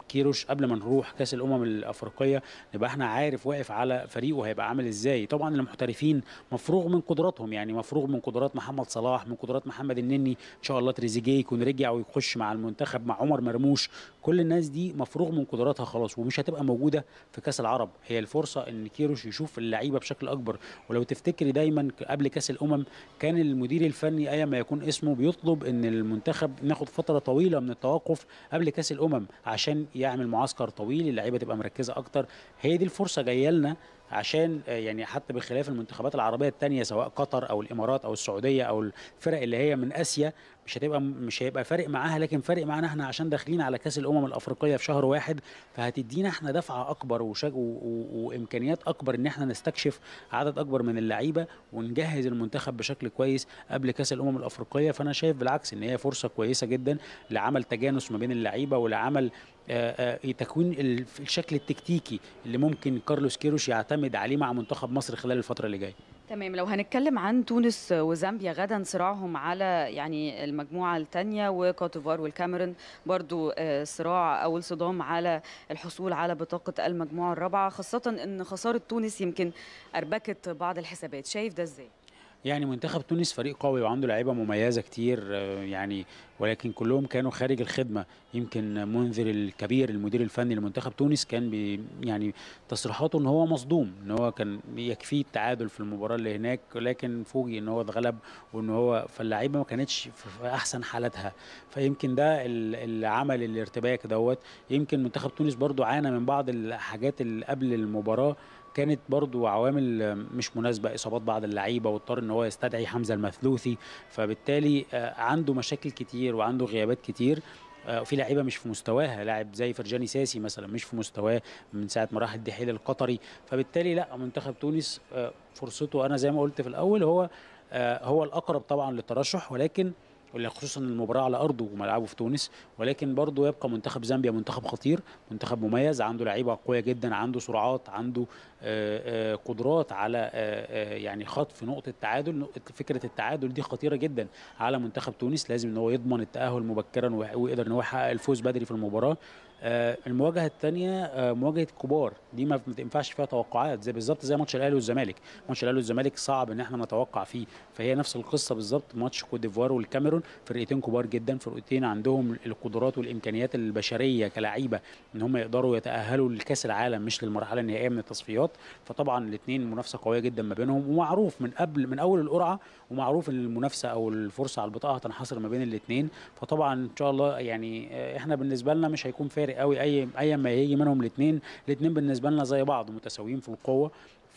Speaker 7: كيروش قبل ما نروح كاس الامم الافريقيه نبقى احنا عارف واقف على فريقه هيبقى عامل ازاي طبعا المحترفين مفروغ من قدراتهم يعني مفروغ من قدرات محمد صلاح من قدرات محمد النني ان شاء الله تريزيجيه يكون رجع ويخش مع المنتخب مع عمر مرموش كل الناس دي مفروغ من قدراتها خلاص ومش هتبقى موجوده في كاس العرب هي الفرصه ان كيروش يشوف اللعيبه بشكل اكبر ولو تفتكري دايما قبل كاس الامم كان المدير الفني ايا ما يكون اسمه بيطلب ان المنتخب ناخد فتره طويله من التوقف قبل كاس الامم عشان يعمل معسكر طويل اللعيبه تبقى مركزه اكتر هي دي الفرصه جايه لنا عشان آه، يعني حتى بخلاف المنتخبات العربيه الثانيه سواء قطر او الامارات او السعوديه او الفرق اللي هي من اسيا مش هتبقى مش هيبقى فارق معاها لكن فارق معانا احنا عشان داخلين على كاس الامم الافريقيه في شهر واحد فهتدينا احنا دفعه اكبر وشج و... و... وامكانيات اكبر ان احنا نستكشف عدد اكبر من اللعيبه ونجهز المنتخب بشكل كويس قبل كاس الامم الافريقيه فانا شايف بالعكس ان هي فرصه كويسه جدا لعمل تجانس ما بين اللعيبه ولعمل آه، آه، تكوين ال- الشكل التكتيكي اللي ممكن كارلوس كيروش يعتمد عليه مع منتخب مصر خلال الفتره اللي جايه
Speaker 6: تمام لو هنتكلم عن تونس وزامبيا غدا صراعهم على يعني المجموعة الثانية وكوتيفوار والكاميرون برضو آه، صراع أو الصدام على الحصول على بطاقة المجموعة الرابعة خاصة أن خسارة تونس يمكن أربكت بعض الحسابات شايف ده إزاي؟
Speaker 7: يعني منتخب تونس فريق قوي وعنده لعيبه مميزه كتير آه، يعني ولكن كلهم كانوا خارج الخدمه يمكن منذر الكبير المدير الفني لمنتخب تونس كان بي يعني تصريحاته ان هو مصدوم ان هو كان يكفيه التعادل في المباراه اللي هناك لكن فوجئ ان هو اتغلب وان هو فاللعيبه ما كانتش في في احسن حالاتها فيمكن ده ال- اللي عمل الارتباك دوت يمكن منتخب تونس برضو عانى من بعض الحاجات اللي قبل المباراه كانت برضو عوامل مش مناسبة إصابات بعض اللعيبة واضطر إن هو يستدعي حمزة المثلوثي فبالتالي آه، عنده مشاكل كتير وعنده غيابات كتير آه، وفي لعيبه مش في مستواها لاعب زي فرجاني ساسي مثلا مش في مستواه من ساعه ما راح الدحيل القطري فبالتالي لا منتخب تونس آه، فرصته انا زي ما قلت في الاول هو آه، هو الاقرب طبعا للترشح ولكن ولا خصوصا المباراه على ارضه وملعبه في تونس ولكن برضه يبقى منتخب زامبيا منتخب خطير منتخب مميز عنده لعيبه قويه جدا عنده سرعات عنده آه، آه، قدرات على آه، آه، يعني خطف نقطه تعادل نقطة- فكره التعادل دي خطيره جدا على منتخب تونس لازم ان هو يضمن التاهل مبكرا ويح- ويقدر ان هو يحقق الفوز بدري في المباراه آه، المواجهه الثانيه مواجهه كبار دي ما ما تنفعش فيها توقعات زي بالظبط زي ماتش الاهلي والزمالك ماتش الاهلي والزمالك صعب ان احنا نتوقع فيه فهي نفس القصه بالظبط ماتش كوت ديفوار والكاميرون فرقتين كبار جدا فرقتين عندهم القدرات والامكانيات البشريه كلاعيبه ان هم يقدروا يتاهلوا لكاس العالم مش للمرحله النهائيه من التصفيات فطبعا الاثنين منافسه قويه جدا ما بينهم ومعروف من قبل من اول القرعه ومعروف ان المنافسه او الفرصه على البطاقه هتنحصر ما بين الاثنين فطبعا ان شاء الله يعني آه، احنا بالنسبه لنا مش هيكون فارق قوي اي اي ما يجي منهم الاثنين الاثنين بالنسبه لنا زي بعض متساويين في القوه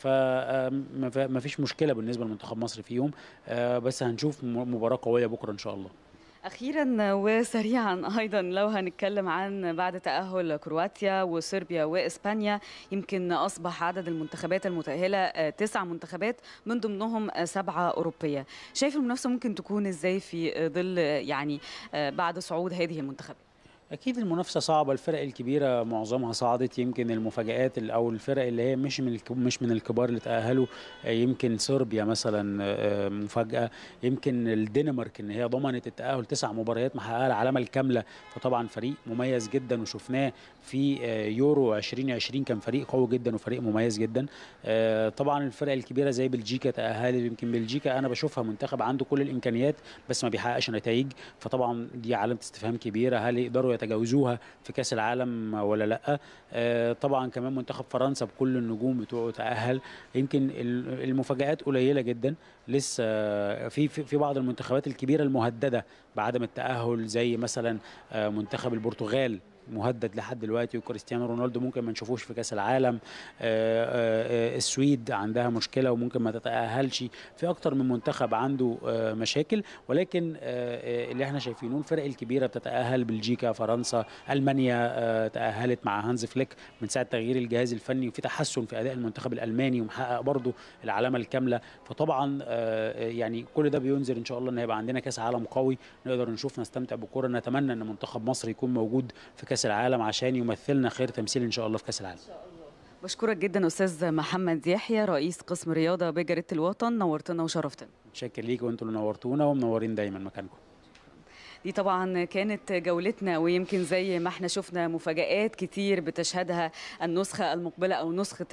Speaker 7: فما فيش مشكله بالنسبه لمنتخب مصر فيهم آه، بس هنشوف م- مباراه قويه بكره ان شاء الله
Speaker 6: أخيرا وسريعا أيضا لو هنتكلم عن بعد تأهل كرواتيا وصربيا وإسبانيا يمكن أصبح عدد المنتخبات المتأهلة آه، تسع منتخبات من ضمنهم آه، سبعة أوروبية شايف المنافسة ممكن تكون إزاي في آه، ظل آه، يعني آه، بعد صعود هذه المنتخبات
Speaker 7: اكيد المنافسه صعبه الفرق الكبيره معظمها صعدت يمكن المفاجات ال- او الفرق اللي هي مش من الك- مش من الكبار اللي تاهلوا آه، يمكن صربيا مثلا آه، مفاجاه يمكن الدنمارك ان هي ضمنت التاهل تسع مباريات محققه العلامه الكامله فطبعا فريق مميز جدا وشفناه في آه، يورو 2020 كان فريق قوي جدا وفريق مميز جدا آه، طبعا الفرق الكبيره زي بلجيكا تاهلت يمكن بلجيكا انا بشوفها منتخب عنده كل الامكانيات بس ما بيحققش نتائج فطبعا دي علامه استفهام كبيره هل يقدروا يتجاوزوها في كاس العالم ولا لا آه، طبعا كمان منتخب فرنسا بكل النجوم بتوعه تاهل يمكن ال- المفاجات قليله جدا لسه في في في بعض المنتخبات الكبيره المهدده بعدم التاهل زي مثلا آه، منتخب البرتغال مهدد لحد دلوقتي وكريستيانو رونالدو ممكن ما نشوفوش في كاس العالم آه، آه، آه، السويد عندها مشكله وممكن ما تتاهلش في اكتر من منتخب عنده آه، مشاكل ولكن آه، آه، اللي احنا شايفينه الفرق الكبيره بتتاهل بلجيكا فرنسا المانيا آه، تاهلت مع هانز فليك من ساعه تغيير الجهاز الفني وفي تحسن في اداء المنتخب الالماني ومحقق برضه العلامه الكامله فطبعا آه، آه، يعني كل ده بينذر ان شاء الله ان هيبقى عندنا كاس عالم قوي نقدر نشوف نستمتع بالكره نتمنى ان منتخب مصر يكون موجود في كاس العالم عشان يمثلنا خير تمثيل ان شاء الله في كاس العالم
Speaker 6: بشكرك جدا أستاذ محمد يحيى رئيس قسم رياضة بجريدة الوطن نورتنا وشرفتنا
Speaker 7: متشكر ليك وانتوا اللي نورتونا ومنورين دايما مكانكم
Speaker 6: دي طبعا كانت جولتنا ويمكن زي ما احنا شفنا مفاجآت كتير بتشهدها النسخة المقبلة أو نسخة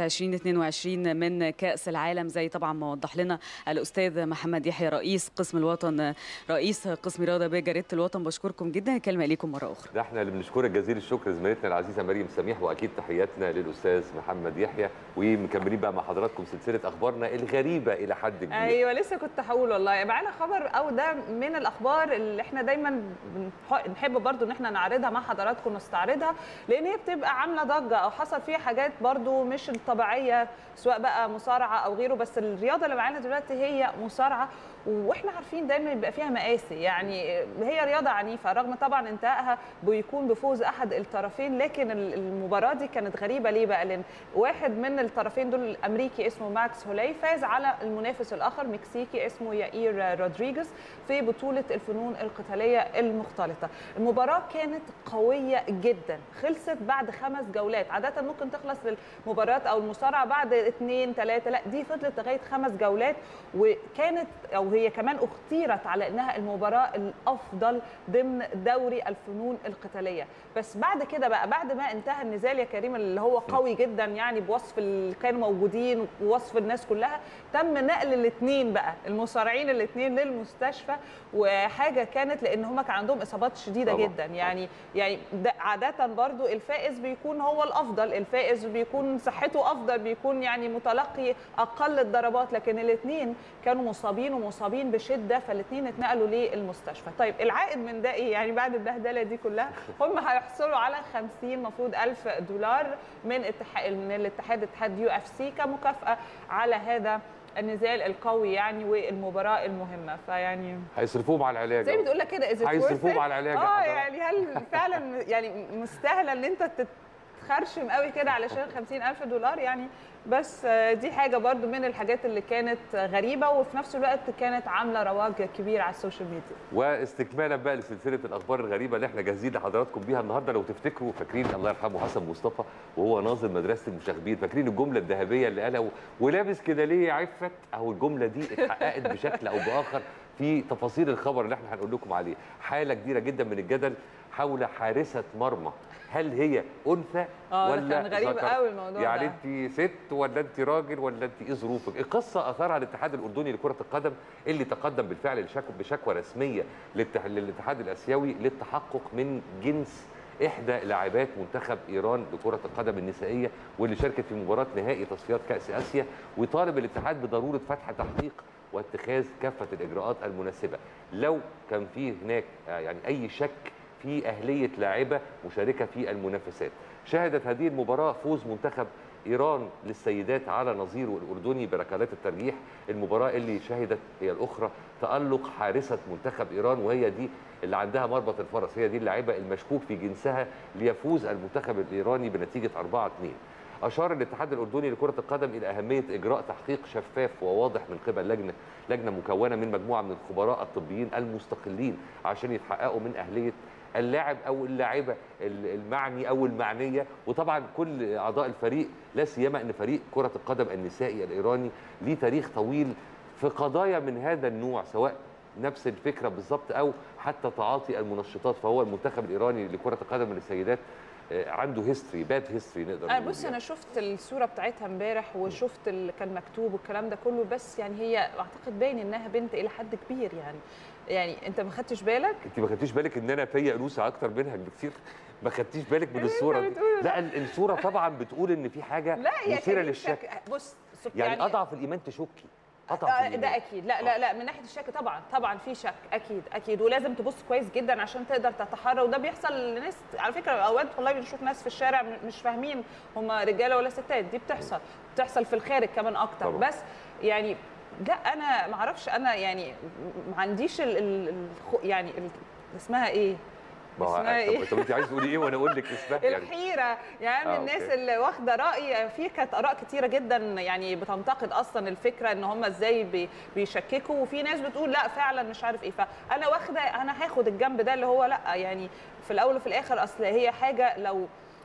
Speaker 6: 2022 من كأس العالم زي طبعا ما وضح لنا الأستاذ محمد يحيى رئيس قسم الوطن رئيس قسم رياضة بجريدة الوطن بشكركم جدا الكلمة ليكم مرة أخرى
Speaker 1: ده احنا اللي بنشكرك جزيل الشكر زميلتنا العزيزه مريم سميح واكيد تحياتنا للاستاذ محمد يحيى ومكملين بقى مع حضراتكم سلسله اخبارنا الغريبه الى حد كبير
Speaker 2: ايوه لسه كنت هقول والله معانا خبر او ده من الاخبار اللي احنا دايما بنح- نحب برضو ان احنا نعرضها مع حضراتكم نستعرضها لان هي بتبقى عامله ضجه او حصل فيها حاجات برضو مش الطبيعيه سواء بقى مصارعه او غيره بس الرياضه اللي معانا دلوقتي هي مصارعه واحنا عارفين دايما بيبقى فيها مقاسي يعني هي رياضه عنيفه رغم طبعا انتهائها بيكون بفوز احد الطرفين لكن ال- المباراه دي كانت غريبه ليه بقى لان واحد من الطرفين دول الامريكي اسمه ماكس هولاي فاز على المنافس الاخر مكسيكي اسمه يائير رودريجيز في بطوله الفنون القتاليه المختلطه المباراه كانت قويه جدا خلصت بعد خمس جولات عاده ممكن تخلص المباريات او المصارعه بعد اثنين ثلاثه لا دي فضلت لغايه خمس جولات وكانت او هي كمان اختيرت على انها المباراه الافضل ضمن دوري الفنون القتاليه بس بعد كده بقى بعد ما انتهى النزال يا كريم اللي هو قوي جدا يعني بوصف اللي كانوا موجودين ووصف الناس كلها تم نقل الاثنين بقى المصارعين الاثنين للمستشفى وحاجه كانت لان هم كان عندهم اصابات شديده
Speaker 1: طبعاً.
Speaker 2: جدا يعني يعني ده عاده برضو الفائز بيكون هو الافضل الفائز بيكون صحته افضل بيكون يعني متلقي اقل الضربات لكن الاثنين كانوا مصابين ومصابين بشده فالاثنين اتنقلوا للمستشفى طيب العائد من ده ايه يعني بعد البهدله دي كلها هم هيحصلوا على 50 مفروض ألف دولار من اتحاد من الاتحاد اتحاد يو اف سي كمكافاه على هذا النزال القوي يعني والمباراه المهمه فيعني
Speaker 1: هيصرفوهم على العلاج
Speaker 2: زي
Speaker 1: أهو.
Speaker 2: ما بتقول لك كده إذا
Speaker 1: هيصرفوهم
Speaker 2: worth it؟
Speaker 1: على العلاج يا
Speaker 2: اه
Speaker 1: حضرتك.
Speaker 2: يعني هل فعلا يعني مستاهله ان انت تتخرشم قوي كده علشان 50000 دولار يعني بس آه، دي حاجه برضو من الحاجات اللي كانت غريبه وفي نفس الوقت كانت عامله رواج كبير على السوشيال ميديا
Speaker 1: واستكمالا بقى لسلسله الاخبار الغريبه اللي احنا جاهزين لحضراتكم بيها النهارده لو تفتكروا فاكرين الله يرحمه حسن مصطفى وهو ناظر مدرسه المشاغبين فاكرين الجمله الذهبيه اللي قالها ولابس كده ليه يا عفت اهو الجمله دي اتحققت بشكل او باخر في تفاصيل الخبر اللي احنا هنقول لكم عليه حاله كبيره جدا من الجدل حول حارسه مرمى هل هي انثى
Speaker 2: آه، ده
Speaker 1: ولا
Speaker 2: كان غريب
Speaker 1: ذكر؟
Speaker 2: قوي الموضوع
Speaker 1: يعني
Speaker 2: ده.
Speaker 1: انت ست ولا انت راجل ولا انت ايه ظروفك القصه اثارها الاتحاد الاردني لكره القدم اللي تقدم بالفعل لشكو بشكوى رسميه للاتح- للاتحاد الاسيوي للتحقق من جنس احدى لاعبات منتخب ايران لكره القدم النسائيه واللي شاركت في مباراه نهائي تصفيات كاس اسيا وطالب الاتحاد بضروره فتح تحقيق واتخاذ كافه الاجراءات المناسبه لو كان في هناك آه، يعني اي شك في اهليه لاعبه مشاركه في المنافسات شهدت هذه المباراه فوز منتخب ايران للسيدات على نظيره الاردني بركلات الترجيح المباراه اللي شهدت هي الاخرى تالق حارسه منتخب ايران وهي دي اللي عندها مربط الفرس هي دي اللاعبه المشكوك في جنسها ليفوز المنتخب الايراني بنتيجه 4 2 اشار الاتحاد الاردني لكره القدم الى اهميه اجراء تحقيق شفاف وواضح من قبل لجنه لجنه مكونه من مجموعه من الخبراء الطبيين المستقلين عشان يتحققوا من اهليه اللاعب او اللاعبه المعني او المعنيه وطبعا كل اعضاء الفريق لا سيما ان فريق كره القدم النسائي الايراني ليه تاريخ طويل في قضايا من هذا النوع سواء نفس الفكره بالظبط او حتى تعاطي المنشطات فهو المنتخب الايراني لكره القدم للسيدات آه، عنده هيستوري باد هيستوري نقدر
Speaker 2: انا
Speaker 1: نقول
Speaker 2: بص
Speaker 1: يعني.
Speaker 2: انا شفت الصوره بتاعتها امبارح وشفت اللي كان مكتوب والكلام ده كله بس يعني هي اعتقد باين انها بنت الى حد كبير يعني يعني انت ما خدتش بالك
Speaker 1: انت ما خدتيش بالك ان انا فيا انوثه اكتر منها بكتير ما خدتيش بالك من الصوره دي
Speaker 2: بتقوله
Speaker 1: لا ال- الصوره طبعا بتقول ان في حاجه
Speaker 2: لا يا
Speaker 1: مثيره
Speaker 2: كريم
Speaker 1: للشك
Speaker 2: شك- بص سب-
Speaker 1: يعني, اضعف الايمان تشكي اضعف
Speaker 2: آه،
Speaker 1: الإيمان.
Speaker 2: ده اكيد لا لا لا من ناحيه الشك طبعا طبعا في شك اكيد اكيد ولازم تبص كويس جدا عشان تقدر تتحرى وده بيحصل لناس على فكره اوقات والله بنشوف ناس في الشارع م- مش فاهمين هم رجاله ولا ستات دي بتحصل بتحصل في الخارج كمان اكتر
Speaker 1: طبعاً.
Speaker 2: بس يعني لا انا ما اعرفش انا يعني ما عنديش ال ال الخ- يعني ال اسمها ايه
Speaker 1: ما هو
Speaker 2: اسمها
Speaker 1: طب,
Speaker 2: ايه
Speaker 1: طب انت عايز تقولي ايه وانا اقول لك اسمها يعني
Speaker 2: الحيره يعني
Speaker 1: آه،
Speaker 2: من الناس
Speaker 1: أوكي.
Speaker 2: اللي واخده راي في كانت اراء كتيره جدا يعني بتنتقد اصلا الفكره ان هم ازاي بي- بيشككوا وفي ناس بتقول لا فعلا مش عارف ايه فانا واخده انا هاخد الجنب ده اللي هو لا يعني في الاول وفي الاخر اصل هي حاجه لو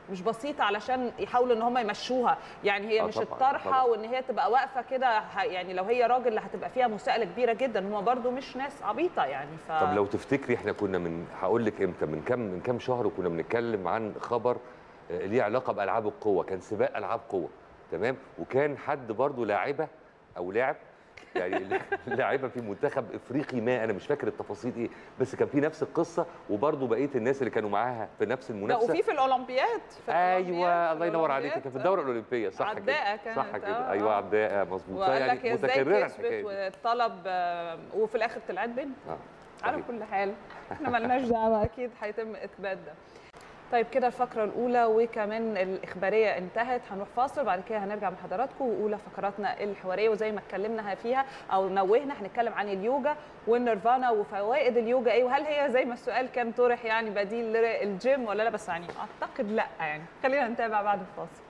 Speaker 2: مش بسيطه علشان يحاولوا ان هم يمشوها يعني هي
Speaker 1: آه
Speaker 2: مش
Speaker 1: طبعاً،
Speaker 2: الطرحه
Speaker 1: طبعاً.
Speaker 2: وان هي تبقى واقفه كده ه- يعني لو هي راجل هتبقى فيها مساءله كبيره جدا هم برضو مش ناس عبيطه يعني ف
Speaker 1: طب لو تفتكري احنا كنا من هقول لك امتى من كام من كام شهر وكنا بنتكلم عن خبر آه، ليه علاقه بالعاب القوه كان سباق العاب قوه تمام وكان حد برضو لاعبه او لاعب يعني لاعبه في منتخب افريقي ما انا مش فاكر التفاصيل ايه بس كان في نفس القصه وبرضو بقيه الناس اللي كانوا معاها في نفس
Speaker 2: لا
Speaker 1: المنافسه
Speaker 2: وفي في الاولمبياد في
Speaker 1: ايوه
Speaker 2: الأولمبياد،
Speaker 1: الله ينور عليك
Speaker 2: الأولمبياد.
Speaker 1: كان في الدوره الاولمبيه صح
Speaker 2: عداءة
Speaker 1: كده صح
Speaker 2: كانت،
Speaker 1: كده
Speaker 2: آه،
Speaker 1: ايوه
Speaker 2: آه.
Speaker 1: عداء مظبوط
Speaker 2: وقال لك هي ازاي
Speaker 1: متكرره
Speaker 2: كسبت
Speaker 1: الحكايه دي.
Speaker 2: والطلب آه، وفي الاخر طلعت بنت
Speaker 1: آه،
Speaker 2: على
Speaker 1: صحيح.
Speaker 2: كل حال احنا مالناش دعوه اكيد هيتم اثبات ده طيب كده الفقرة الأولى وكمان الإخبارية انتهت هنروح فاصل بعد كده هنرجع مع حضراتكم وأولى فقراتنا الحوارية وزي ما اتكلمنا فيها أو نوهنا هنتكلم عن اليوجا والنيرفانا وفوائد اليوجا إيه وهل هي زي ما السؤال كان طرح يعني بديل للجيم ولا لا بس يعني أعتقد لا يعني خلينا نتابع بعد الفاصل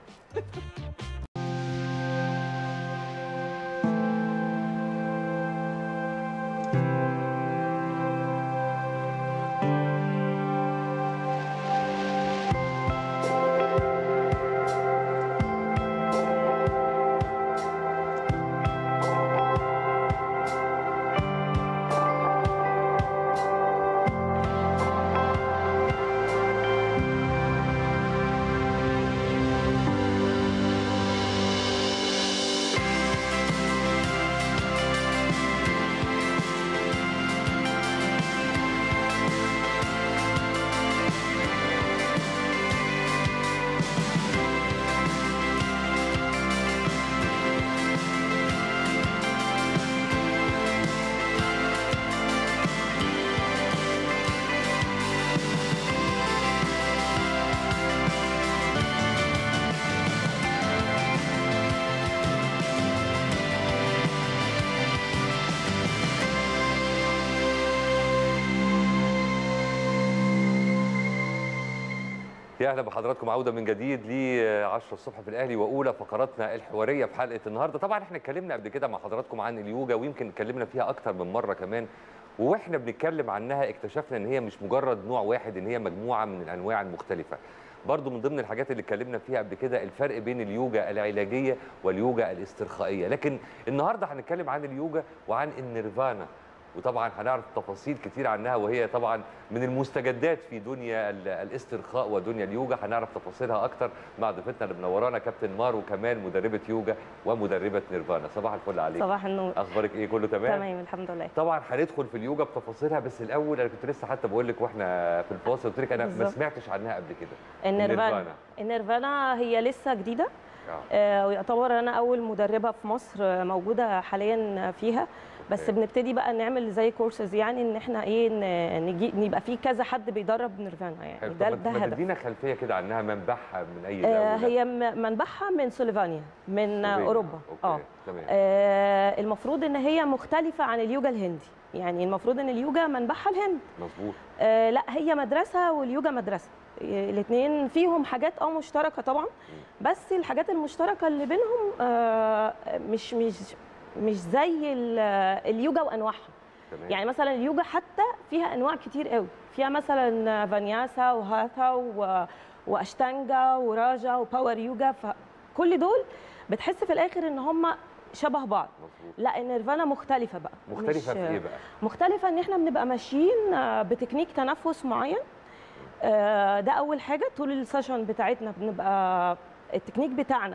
Speaker 1: يا اهلا بحضراتكم عوده من جديد ل 10 الصبح في الاهلي واولى فقراتنا الحواريه في حلقه النهارده طبعا احنا اتكلمنا قبل كده مع حضراتكم عن اليوجا ويمكن اتكلمنا فيها اكتر من مره كمان واحنا بنتكلم عنها اكتشفنا ان هي مش مجرد نوع واحد ان هي مجموعه من الانواع المختلفه برضو من ضمن الحاجات اللي اتكلمنا فيها قبل كده الفرق بين اليوجا العلاجيه واليوجا الاسترخائيه لكن النهارده هنتكلم عن اليوجا وعن النيرفانا وطبعا هنعرف تفاصيل كتير عنها وهي طبعا من المستجدات في دنيا ال- الاسترخاء ودنيا اليوجا هنعرف تفاصيلها اكتر مع ضيفتنا اللي منورانا كابتن مارو كمال مدربه يوجا ومدربه نيرفانا صباح الفل عليك
Speaker 8: صباح النور
Speaker 1: اخبارك ايه كله تمام
Speaker 8: تمام الحمد لله
Speaker 1: طبعا هندخل في اليوجا بتفاصيلها بس الاول انا كنت لسه حتى بقول لك واحنا في الفاصل قلت لك انا ما
Speaker 8: بالظبط.
Speaker 1: سمعتش عنها قبل كده
Speaker 8: النيرفانا النيرفانا هي لسه جديده
Speaker 1: آه.
Speaker 8: آه، ويعتبر انا اول مدربه في مصر آه، موجوده حاليا فيها بس
Speaker 1: أوكي.
Speaker 8: بنبتدي بقى نعمل زي كورسز يعني ان احنا ايه ن- نجي نبقى في كذا حد بيدرب نيرفانا يعني
Speaker 1: حلو
Speaker 8: ده
Speaker 1: طب
Speaker 8: ده
Speaker 1: ما
Speaker 8: هدف
Speaker 1: تدينا خلفيه كده عنها منبعها من اي
Speaker 8: آه،
Speaker 1: دوله
Speaker 8: هي م- منبعها من سلوفانيا من آه،
Speaker 1: سلوفينيا.
Speaker 8: اوروبا
Speaker 1: اوكي تمام
Speaker 8: آه، المفروض ان هي مختلفه عن اليوجا الهندي يعني المفروض ان اليوجا منبعها الهند
Speaker 1: مظبوط
Speaker 8: آه، لا هي مدرسه واليوجا مدرسه الاثنين فيهم حاجات اه مشتركه طبعا بس الحاجات المشتركه اللي بينهم آه، مش مش مش زي ال- اليوجا وانواعها
Speaker 1: تمام
Speaker 8: يعني مثلا اليوجا حتى فيها انواع كتير قوي فيها مثلا فانياسا وهاثا و- واشتانجا وراجا وباور يوجا فكل دول بتحس في الاخر ان هم شبه بعض
Speaker 1: مظبوط
Speaker 8: لا النيرفانا مختلفه بقى
Speaker 1: مختلفه
Speaker 8: مش-
Speaker 1: في ايه بقى
Speaker 8: مختلفة ان احنا بنبقى ماشيين آه، بتكنيك تنفس معين آه، ده اول حاجة طول السيشن بتاعتنا بنبقى التكنيك بتاعنا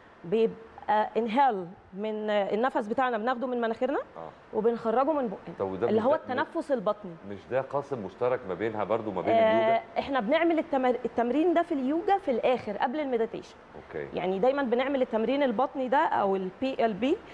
Speaker 8: بيبقى انهال من آه، النفس بتاعنا بناخده من مناخيرنا
Speaker 1: اه
Speaker 8: وبنخرجه من بقنا
Speaker 1: طب وده
Speaker 8: اللي
Speaker 1: مش
Speaker 8: هو
Speaker 1: ده-
Speaker 8: التنفس البطني
Speaker 1: مش ده قاسم مشترك ما بينها برضو ما بين
Speaker 8: آه،
Speaker 1: اليوجا
Speaker 8: احنا بنعمل التمر... التمرين ده في اليوجا في الاخر قبل المديتيشن
Speaker 1: اوكي
Speaker 8: يعني دايما بنعمل التمرين البطني ده او البي ال بي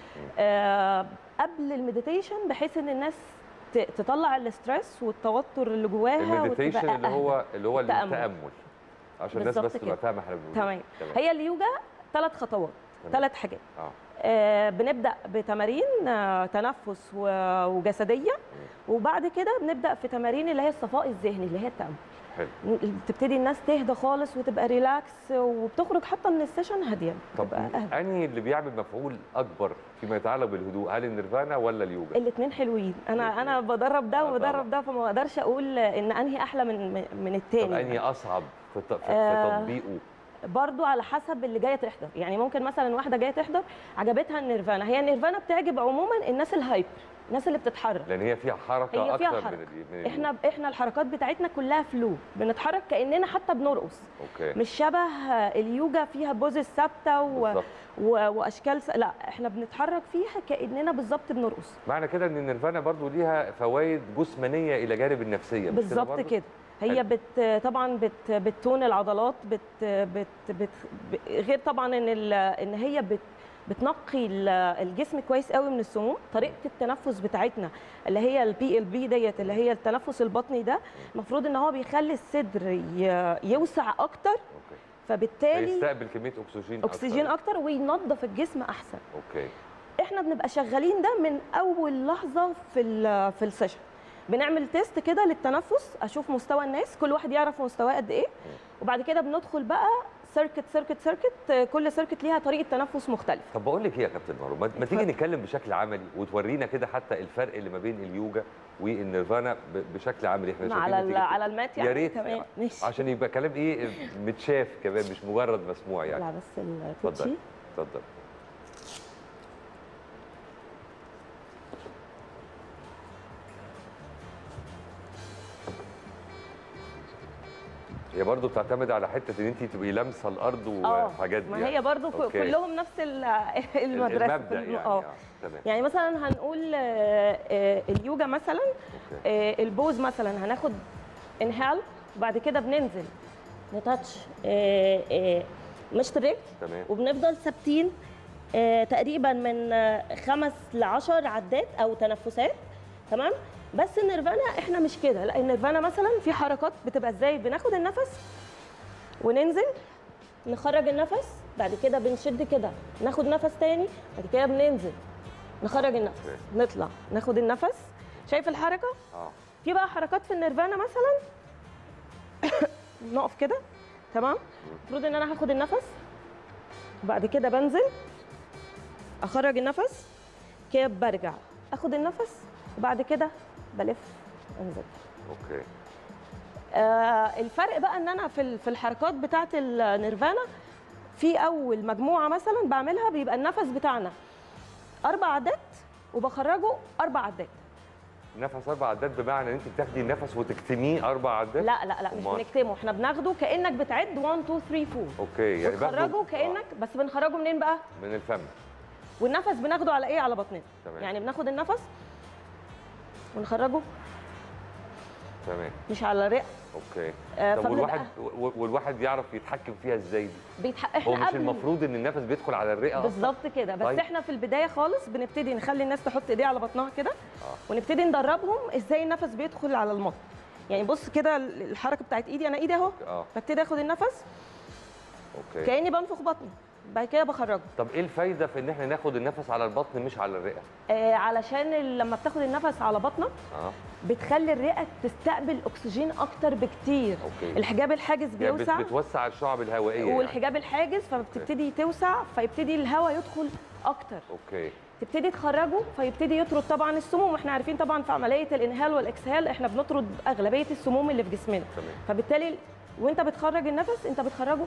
Speaker 8: قبل المديتيشن بحيث ان الناس ت- تطلع الاسترس والتوتر اللي جواها
Speaker 1: المديتيشن
Speaker 8: وتبقى
Speaker 1: اللي هو اللي هو
Speaker 8: التأمل.
Speaker 1: التامل عشان الناس
Speaker 8: بالظبط
Speaker 1: بس تبقى
Speaker 8: كده.
Speaker 1: فاهمه احنا بنقول
Speaker 8: تمام
Speaker 1: تمام
Speaker 8: هي اليوجا ثلاث خطوات
Speaker 1: تمام.
Speaker 8: ثلاث حاجات
Speaker 1: اه
Speaker 8: آه بنبدا بتمارين آه تنفس و- وجسديه وبعد كده بنبدا في تمارين اللي هي الصفاء الذهني اللي هي التامل
Speaker 1: حلو
Speaker 8: تبتدي الناس تهدى خالص وتبقى ريلاكس وبتخرج حتى من السيشن هاديه
Speaker 1: طب
Speaker 8: بتبقى اهدى
Speaker 1: انهي اللي بيعمل مفعول اكبر فيما يتعلق بالهدوء هل النيرفانا ولا اليوجا
Speaker 8: الاثنين حلوين انا انا بدرب ده
Speaker 1: آه، طبعا.
Speaker 8: وبدرب ده فما اقدرش اقول ان انهي احلى من من
Speaker 1: طب
Speaker 8: التاني
Speaker 1: انهي اصعب في ت- في- في
Speaker 8: آه،
Speaker 1: تطبيقه
Speaker 8: برضو على حسب اللي جايه تحضر يعني ممكن مثلا واحده جايه تحضر عجبتها النيرفانا هي النيرفانا بتعجب عموما الناس الهايبر الناس اللي بتتحرك
Speaker 1: لان هي فيها حركه
Speaker 8: هي فيها
Speaker 1: اكتر
Speaker 8: حركة.
Speaker 1: من ال- من
Speaker 8: احنا احنا الحركات بتاعتنا كلها فلو بنتحرك كاننا حتى بنرقص
Speaker 1: اوكي
Speaker 8: مش شبه اليوجا فيها بوزز ثابته و...
Speaker 1: بالظبط.
Speaker 8: و... واشكال س... لا احنا بنتحرك فيها كاننا بالظبط بنرقص
Speaker 1: معنى كده ان النيرفانا برضو ليها فوائد جسمانيه الى جانب النفسيه مش كده
Speaker 8: بالظبط
Speaker 1: برضو؟
Speaker 8: كده هي بت طبعا بت بتون العضلات بت بت, بت ب- غير طبعا ان ال... ان هي بت بتنقي ال- الجسم كويس قوي من السموم طريقه التنفس بتاعتنا اللي هي البي ال بي ديت اللي هي التنفس البطني ده المفروض ان هو بيخلي الصدر ي... يوسع اكتر
Speaker 1: اوكي
Speaker 8: فبالتالي
Speaker 1: فيستقبل كميه اكسجين
Speaker 8: اكسجين
Speaker 1: أكتر.
Speaker 8: اكتر وينظف الجسم احسن
Speaker 1: اوكي
Speaker 8: احنا بنبقى شغالين ده من اول لحظه في ال في السيشن بنعمل تيست كده للتنفس اشوف مستوى الناس كل واحد يعرف مستواه قد ايه وبعد كده بندخل بقى سيركت سيركت سيركت كل سيركت ليها طريقه تنفس مختلفه
Speaker 1: طب بقول لك ايه يا كابتن مارو ما ما تيجي
Speaker 8: اتفضل.
Speaker 1: نتكلم بشكل عملي وتورينا كده حتى الفرق اللي ما بين اليوجا والنيرفانا ب- بشكل عملي احنا شايفين
Speaker 8: على ال-
Speaker 1: نتيجة
Speaker 8: على المات يعني
Speaker 1: يا ريت
Speaker 8: تمام ماشي
Speaker 1: عشان يبقى كلام ايه متشاف كمان مش مجرد مسموع يعني
Speaker 8: لا بس
Speaker 1: اتفضل
Speaker 8: الكوتشي
Speaker 1: اتفضل هي برضه بتعتمد على حته ان انت تبقي لامسه الارض
Speaker 8: اه
Speaker 1: وحاجات دي
Speaker 8: ما
Speaker 1: يعني.
Speaker 8: هي برضو ك-
Speaker 1: أوكي.
Speaker 8: كلهم نفس ال- المدرسه
Speaker 1: المبدا
Speaker 8: في الم-
Speaker 1: يعني
Speaker 8: اه
Speaker 1: آه، تمام
Speaker 8: يعني مثلا هنقول آه، آه، اليوجا مثلا
Speaker 1: اوكي
Speaker 8: آه، البوز مثلا هناخد انهال وبعد كده بننزل نتاتش آه، آه، مشط الرجل
Speaker 1: تمام
Speaker 8: وبنفضل ثابتين آه، تقريبا من آه، خمس لعشر عدات او تنفسات تمام بس النيرفانا احنا مش كده لا النيرفانا مثلا في حركات بتبقى ازاي بناخد النفس وننزل نخرج النفس بعد كده بنشد كده ناخد نفس تاني بعد كده بننزل نخرج النفس
Speaker 1: أوكي.
Speaker 8: نطلع ناخد النفس شايف الحركه
Speaker 1: اه
Speaker 8: في بقى حركات في النيرفانا مثلا نقف كده تمام المفروض ان انا هاخد النفس وبعد كده بنزل اخرج النفس كده برجع اخد النفس وبعد كده بلف انزل
Speaker 1: اوكي
Speaker 8: آه الفرق بقى ان انا في ال- في الحركات بتاعه النيرفانا في اول مجموعه مثلا بعملها بيبقى النفس بتاعنا اربع عدات وبخرجه اربع عدات
Speaker 1: نفس اربع عدات بمعنى ان انت بتاخدي النفس وتكتميه اربع عدات
Speaker 8: لا لا لا مش
Speaker 1: أمال؟
Speaker 8: بنكتمه احنا بناخده كانك بتعد 1 2 3 4
Speaker 1: اوكي يعني باخده-
Speaker 8: بنخرجه كانك بس بنخرجه منين بقى
Speaker 1: آه، من الفم
Speaker 8: والنفس بناخده على ايه على بطننا
Speaker 1: تمام.
Speaker 8: يعني بناخد النفس ونخرجه
Speaker 1: تمام
Speaker 8: مش على الرئه
Speaker 1: اوكي
Speaker 8: آه،
Speaker 1: طب
Speaker 8: فبنبقى-
Speaker 1: والواحد و- والواحد يعرف يتحكم فيها ازاي دي
Speaker 8: بيتح...
Speaker 1: هو
Speaker 8: احنا
Speaker 1: مش
Speaker 8: قبل
Speaker 1: المفروض ان النفس بيدخل على الرئه أصلاً؟
Speaker 8: بالظبط كده بس
Speaker 1: طيب.
Speaker 8: احنا في البدايه خالص بنبتدي نخلي الناس تحط ايديها على بطنها كده
Speaker 1: آه.
Speaker 8: ونبتدي ندربهم ازاي النفس بيدخل على المط يعني بص كده الحركه بتاعت ايدي انا ايدي اهو
Speaker 1: اه
Speaker 8: ببتدي اخد النفس
Speaker 1: اوكي
Speaker 8: كاني بنفخ بطني بعد كده بخرجه
Speaker 1: طب ايه الفايده في ان احنا ناخد النفس على البطن مش على الرئه
Speaker 8: آه علشان ال- لما بتاخد النفس على بطنك
Speaker 1: اه
Speaker 8: بتخلي الرئه تستقبل اكسجين اكتر بكتير
Speaker 1: اوكي
Speaker 8: الحجاب الحاجز
Speaker 1: يعني بت-
Speaker 8: بيوسع
Speaker 1: بتوسع الشعب الهوائيه يعني.
Speaker 8: والحجاب الحاجز فبتبتدي توسع فيبتدي الهواء يدخل اكتر
Speaker 1: اوكي
Speaker 8: تبتدي تخرجه فيبتدي يطرد طبعا السموم واحنا عارفين طبعا في عمليه الانهال والاكسهال احنا بنطرد اغلبيه السموم اللي في جسمنا
Speaker 1: تمام
Speaker 8: فبالتالي وانت بتخرج النفس انت بتخرجه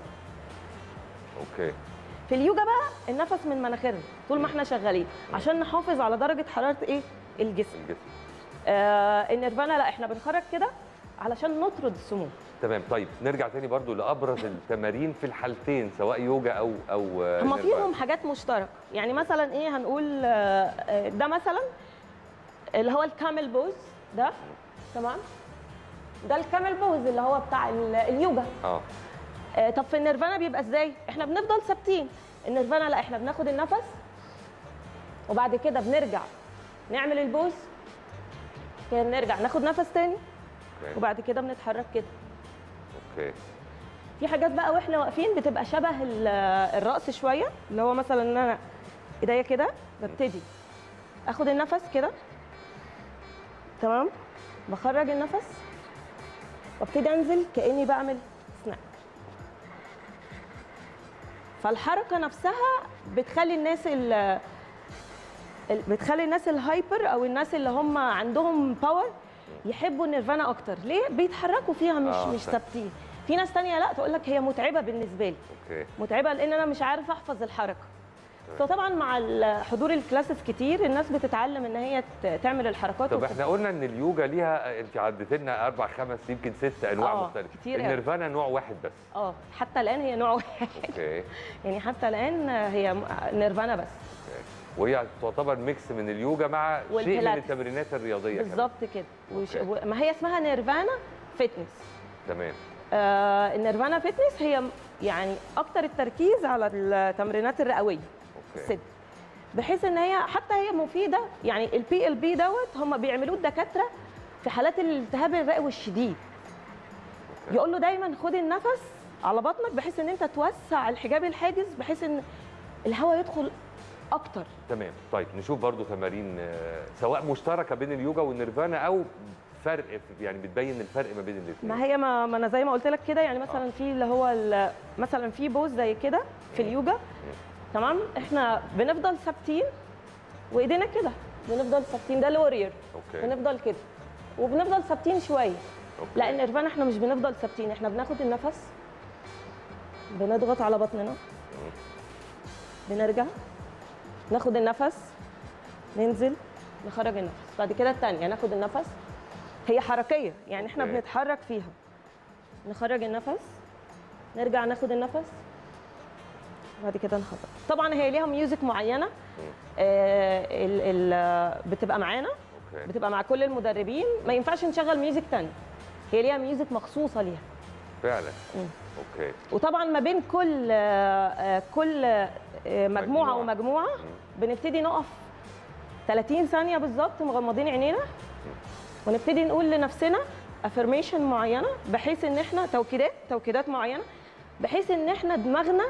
Speaker 1: اوكي
Speaker 8: في اليوجا بقى النفس من مناخيرنا طول ما احنا شغالين عشان نحافظ على درجه حراره ايه الجسم
Speaker 1: الجسم
Speaker 8: آه النيرفانا لا احنا بنخرج كده علشان نطرد السموم
Speaker 1: تمام طيب نرجع تاني برضو لابرز التمارين في الحالتين سواء يوجا او او آه،
Speaker 8: هما
Speaker 1: نيرفانا.
Speaker 8: فيهم حاجات مشتركه يعني مثلا ايه هنقول آه، آه، ده مثلا اللي هو الكامل بوز ده تمام ده الكامل بوز اللي هو بتاع ال- اليوجا
Speaker 1: اه
Speaker 8: آه، طب في النيرفانا بيبقى ازاي احنا بنفضل ثابتين النيرفانا لا احنا بناخد النفس وبعد كده بنرجع نعمل البوز كده نرجع ناخد نفس تاني
Speaker 1: اوكي
Speaker 8: وبعد كده بنتحرك كده
Speaker 1: اوكي
Speaker 8: في حاجات بقى واحنا واقفين بتبقى شبه ال- الرقص شويه اللي هو مثلا ان انا ايديا كده ببتدي اخد النفس كده تمام بخرج النفس وابتدي انزل كاني بعمل سناك فالحركه نفسها بتخلي الناس ال ال- بتخلي الناس الهايبر او الناس اللي هم عندهم باور يحبوا النيرفانا اكتر ليه بيتحركوا فيها مش
Speaker 1: آه،
Speaker 8: مش
Speaker 1: صح.
Speaker 8: ثابتين في ناس تانية لا تقول لك هي متعبه بالنسبه لي
Speaker 1: اوكي
Speaker 8: متعبه لان انا مش عارفه احفظ الحركه فطبعا مع ال- حضور الكلاسز كتير الناس بتتعلم ان هي ت- تعمل الحركات
Speaker 1: طب
Speaker 8: وت-
Speaker 1: احنا قلنا ان اليوجا ليها انت عدت لنا اربع خمس يمكن ست انواع
Speaker 8: آه،
Speaker 1: مختلفه
Speaker 8: كتير أوي.
Speaker 1: النيرفانا نوع واحد بس
Speaker 8: اه حتى الان هي نوع واحد
Speaker 1: اوكي
Speaker 8: يعني حتى الان هي م- نيرفانا بس
Speaker 1: وهي تعتبر ميكس من اليوجا مع شيء من
Speaker 8: والبيلاتس.
Speaker 1: التمرينات الرياضيه كمان.
Speaker 8: بالظبط كده وش...
Speaker 1: أوكي.
Speaker 8: و- ما هي اسمها نيرفانا فتنس
Speaker 1: تمام
Speaker 8: آه النيرفانا فتنس هي م- يعني اكتر التركيز على التمرينات الرئويه
Speaker 1: اوكي
Speaker 8: الصدر بحيث ان هي حتى هي مفيده يعني البي ال بي دوت هم بيعملوه الدكاتره في حالات الالتهاب الرئوي الشديد يقول له دايما خد النفس على بطنك بحيث ان انت توسع الحجاب الحاجز بحيث ان الهواء يدخل اكتر
Speaker 1: تمام طيب نشوف برضو تمارين آه، سواء مشتركه بين اليوجا والنيرفانا او فرق في- يعني بتبين الفرق ما بين الاثنين
Speaker 8: ما هي ما, ما انا زي ما قلت لك كده يعني مثلا في اللي هو ال- مثلا في بوز زي كده في اليوجا تمام احنا بنفضل ثابتين وايدينا كده بنفضل ثابتين ده الورير
Speaker 1: اوكي
Speaker 8: بنفضل كده وبنفضل ثابتين شويه
Speaker 1: أوكي.
Speaker 8: لا النيرفانا احنا مش بنفضل ثابتين احنا بناخد النفس بنضغط على بطننا بنرجع ناخد النفس ننزل نخرج النفس بعد كده الثانيه ناخد النفس هي حركيه يعني احنا
Speaker 1: أوكي.
Speaker 8: بنتحرك فيها نخرج النفس نرجع ناخد النفس بعد كده نخرج طبعا هي ليها ميوزك معينه آه ال ال بتبقى معانا
Speaker 1: اوكي
Speaker 8: بتبقى مع كل المدربين ما ينفعش نشغل ميوزك تاني هي ليها ميوزك مخصوصه ليها
Speaker 1: فعلا
Speaker 8: مم.
Speaker 1: اوكي
Speaker 8: وطبعا ما بين كل آه، آه، كل آه، مجموعه
Speaker 1: مجموعة.
Speaker 8: ومجموعه بنبتدي نقف 30 ثانيه بالظبط مغمضين عينينا ونبتدي نقول لنفسنا افرميشن معينه بحيث ان احنا توكيدات توكيدات معينه بحيث ان احنا دماغنا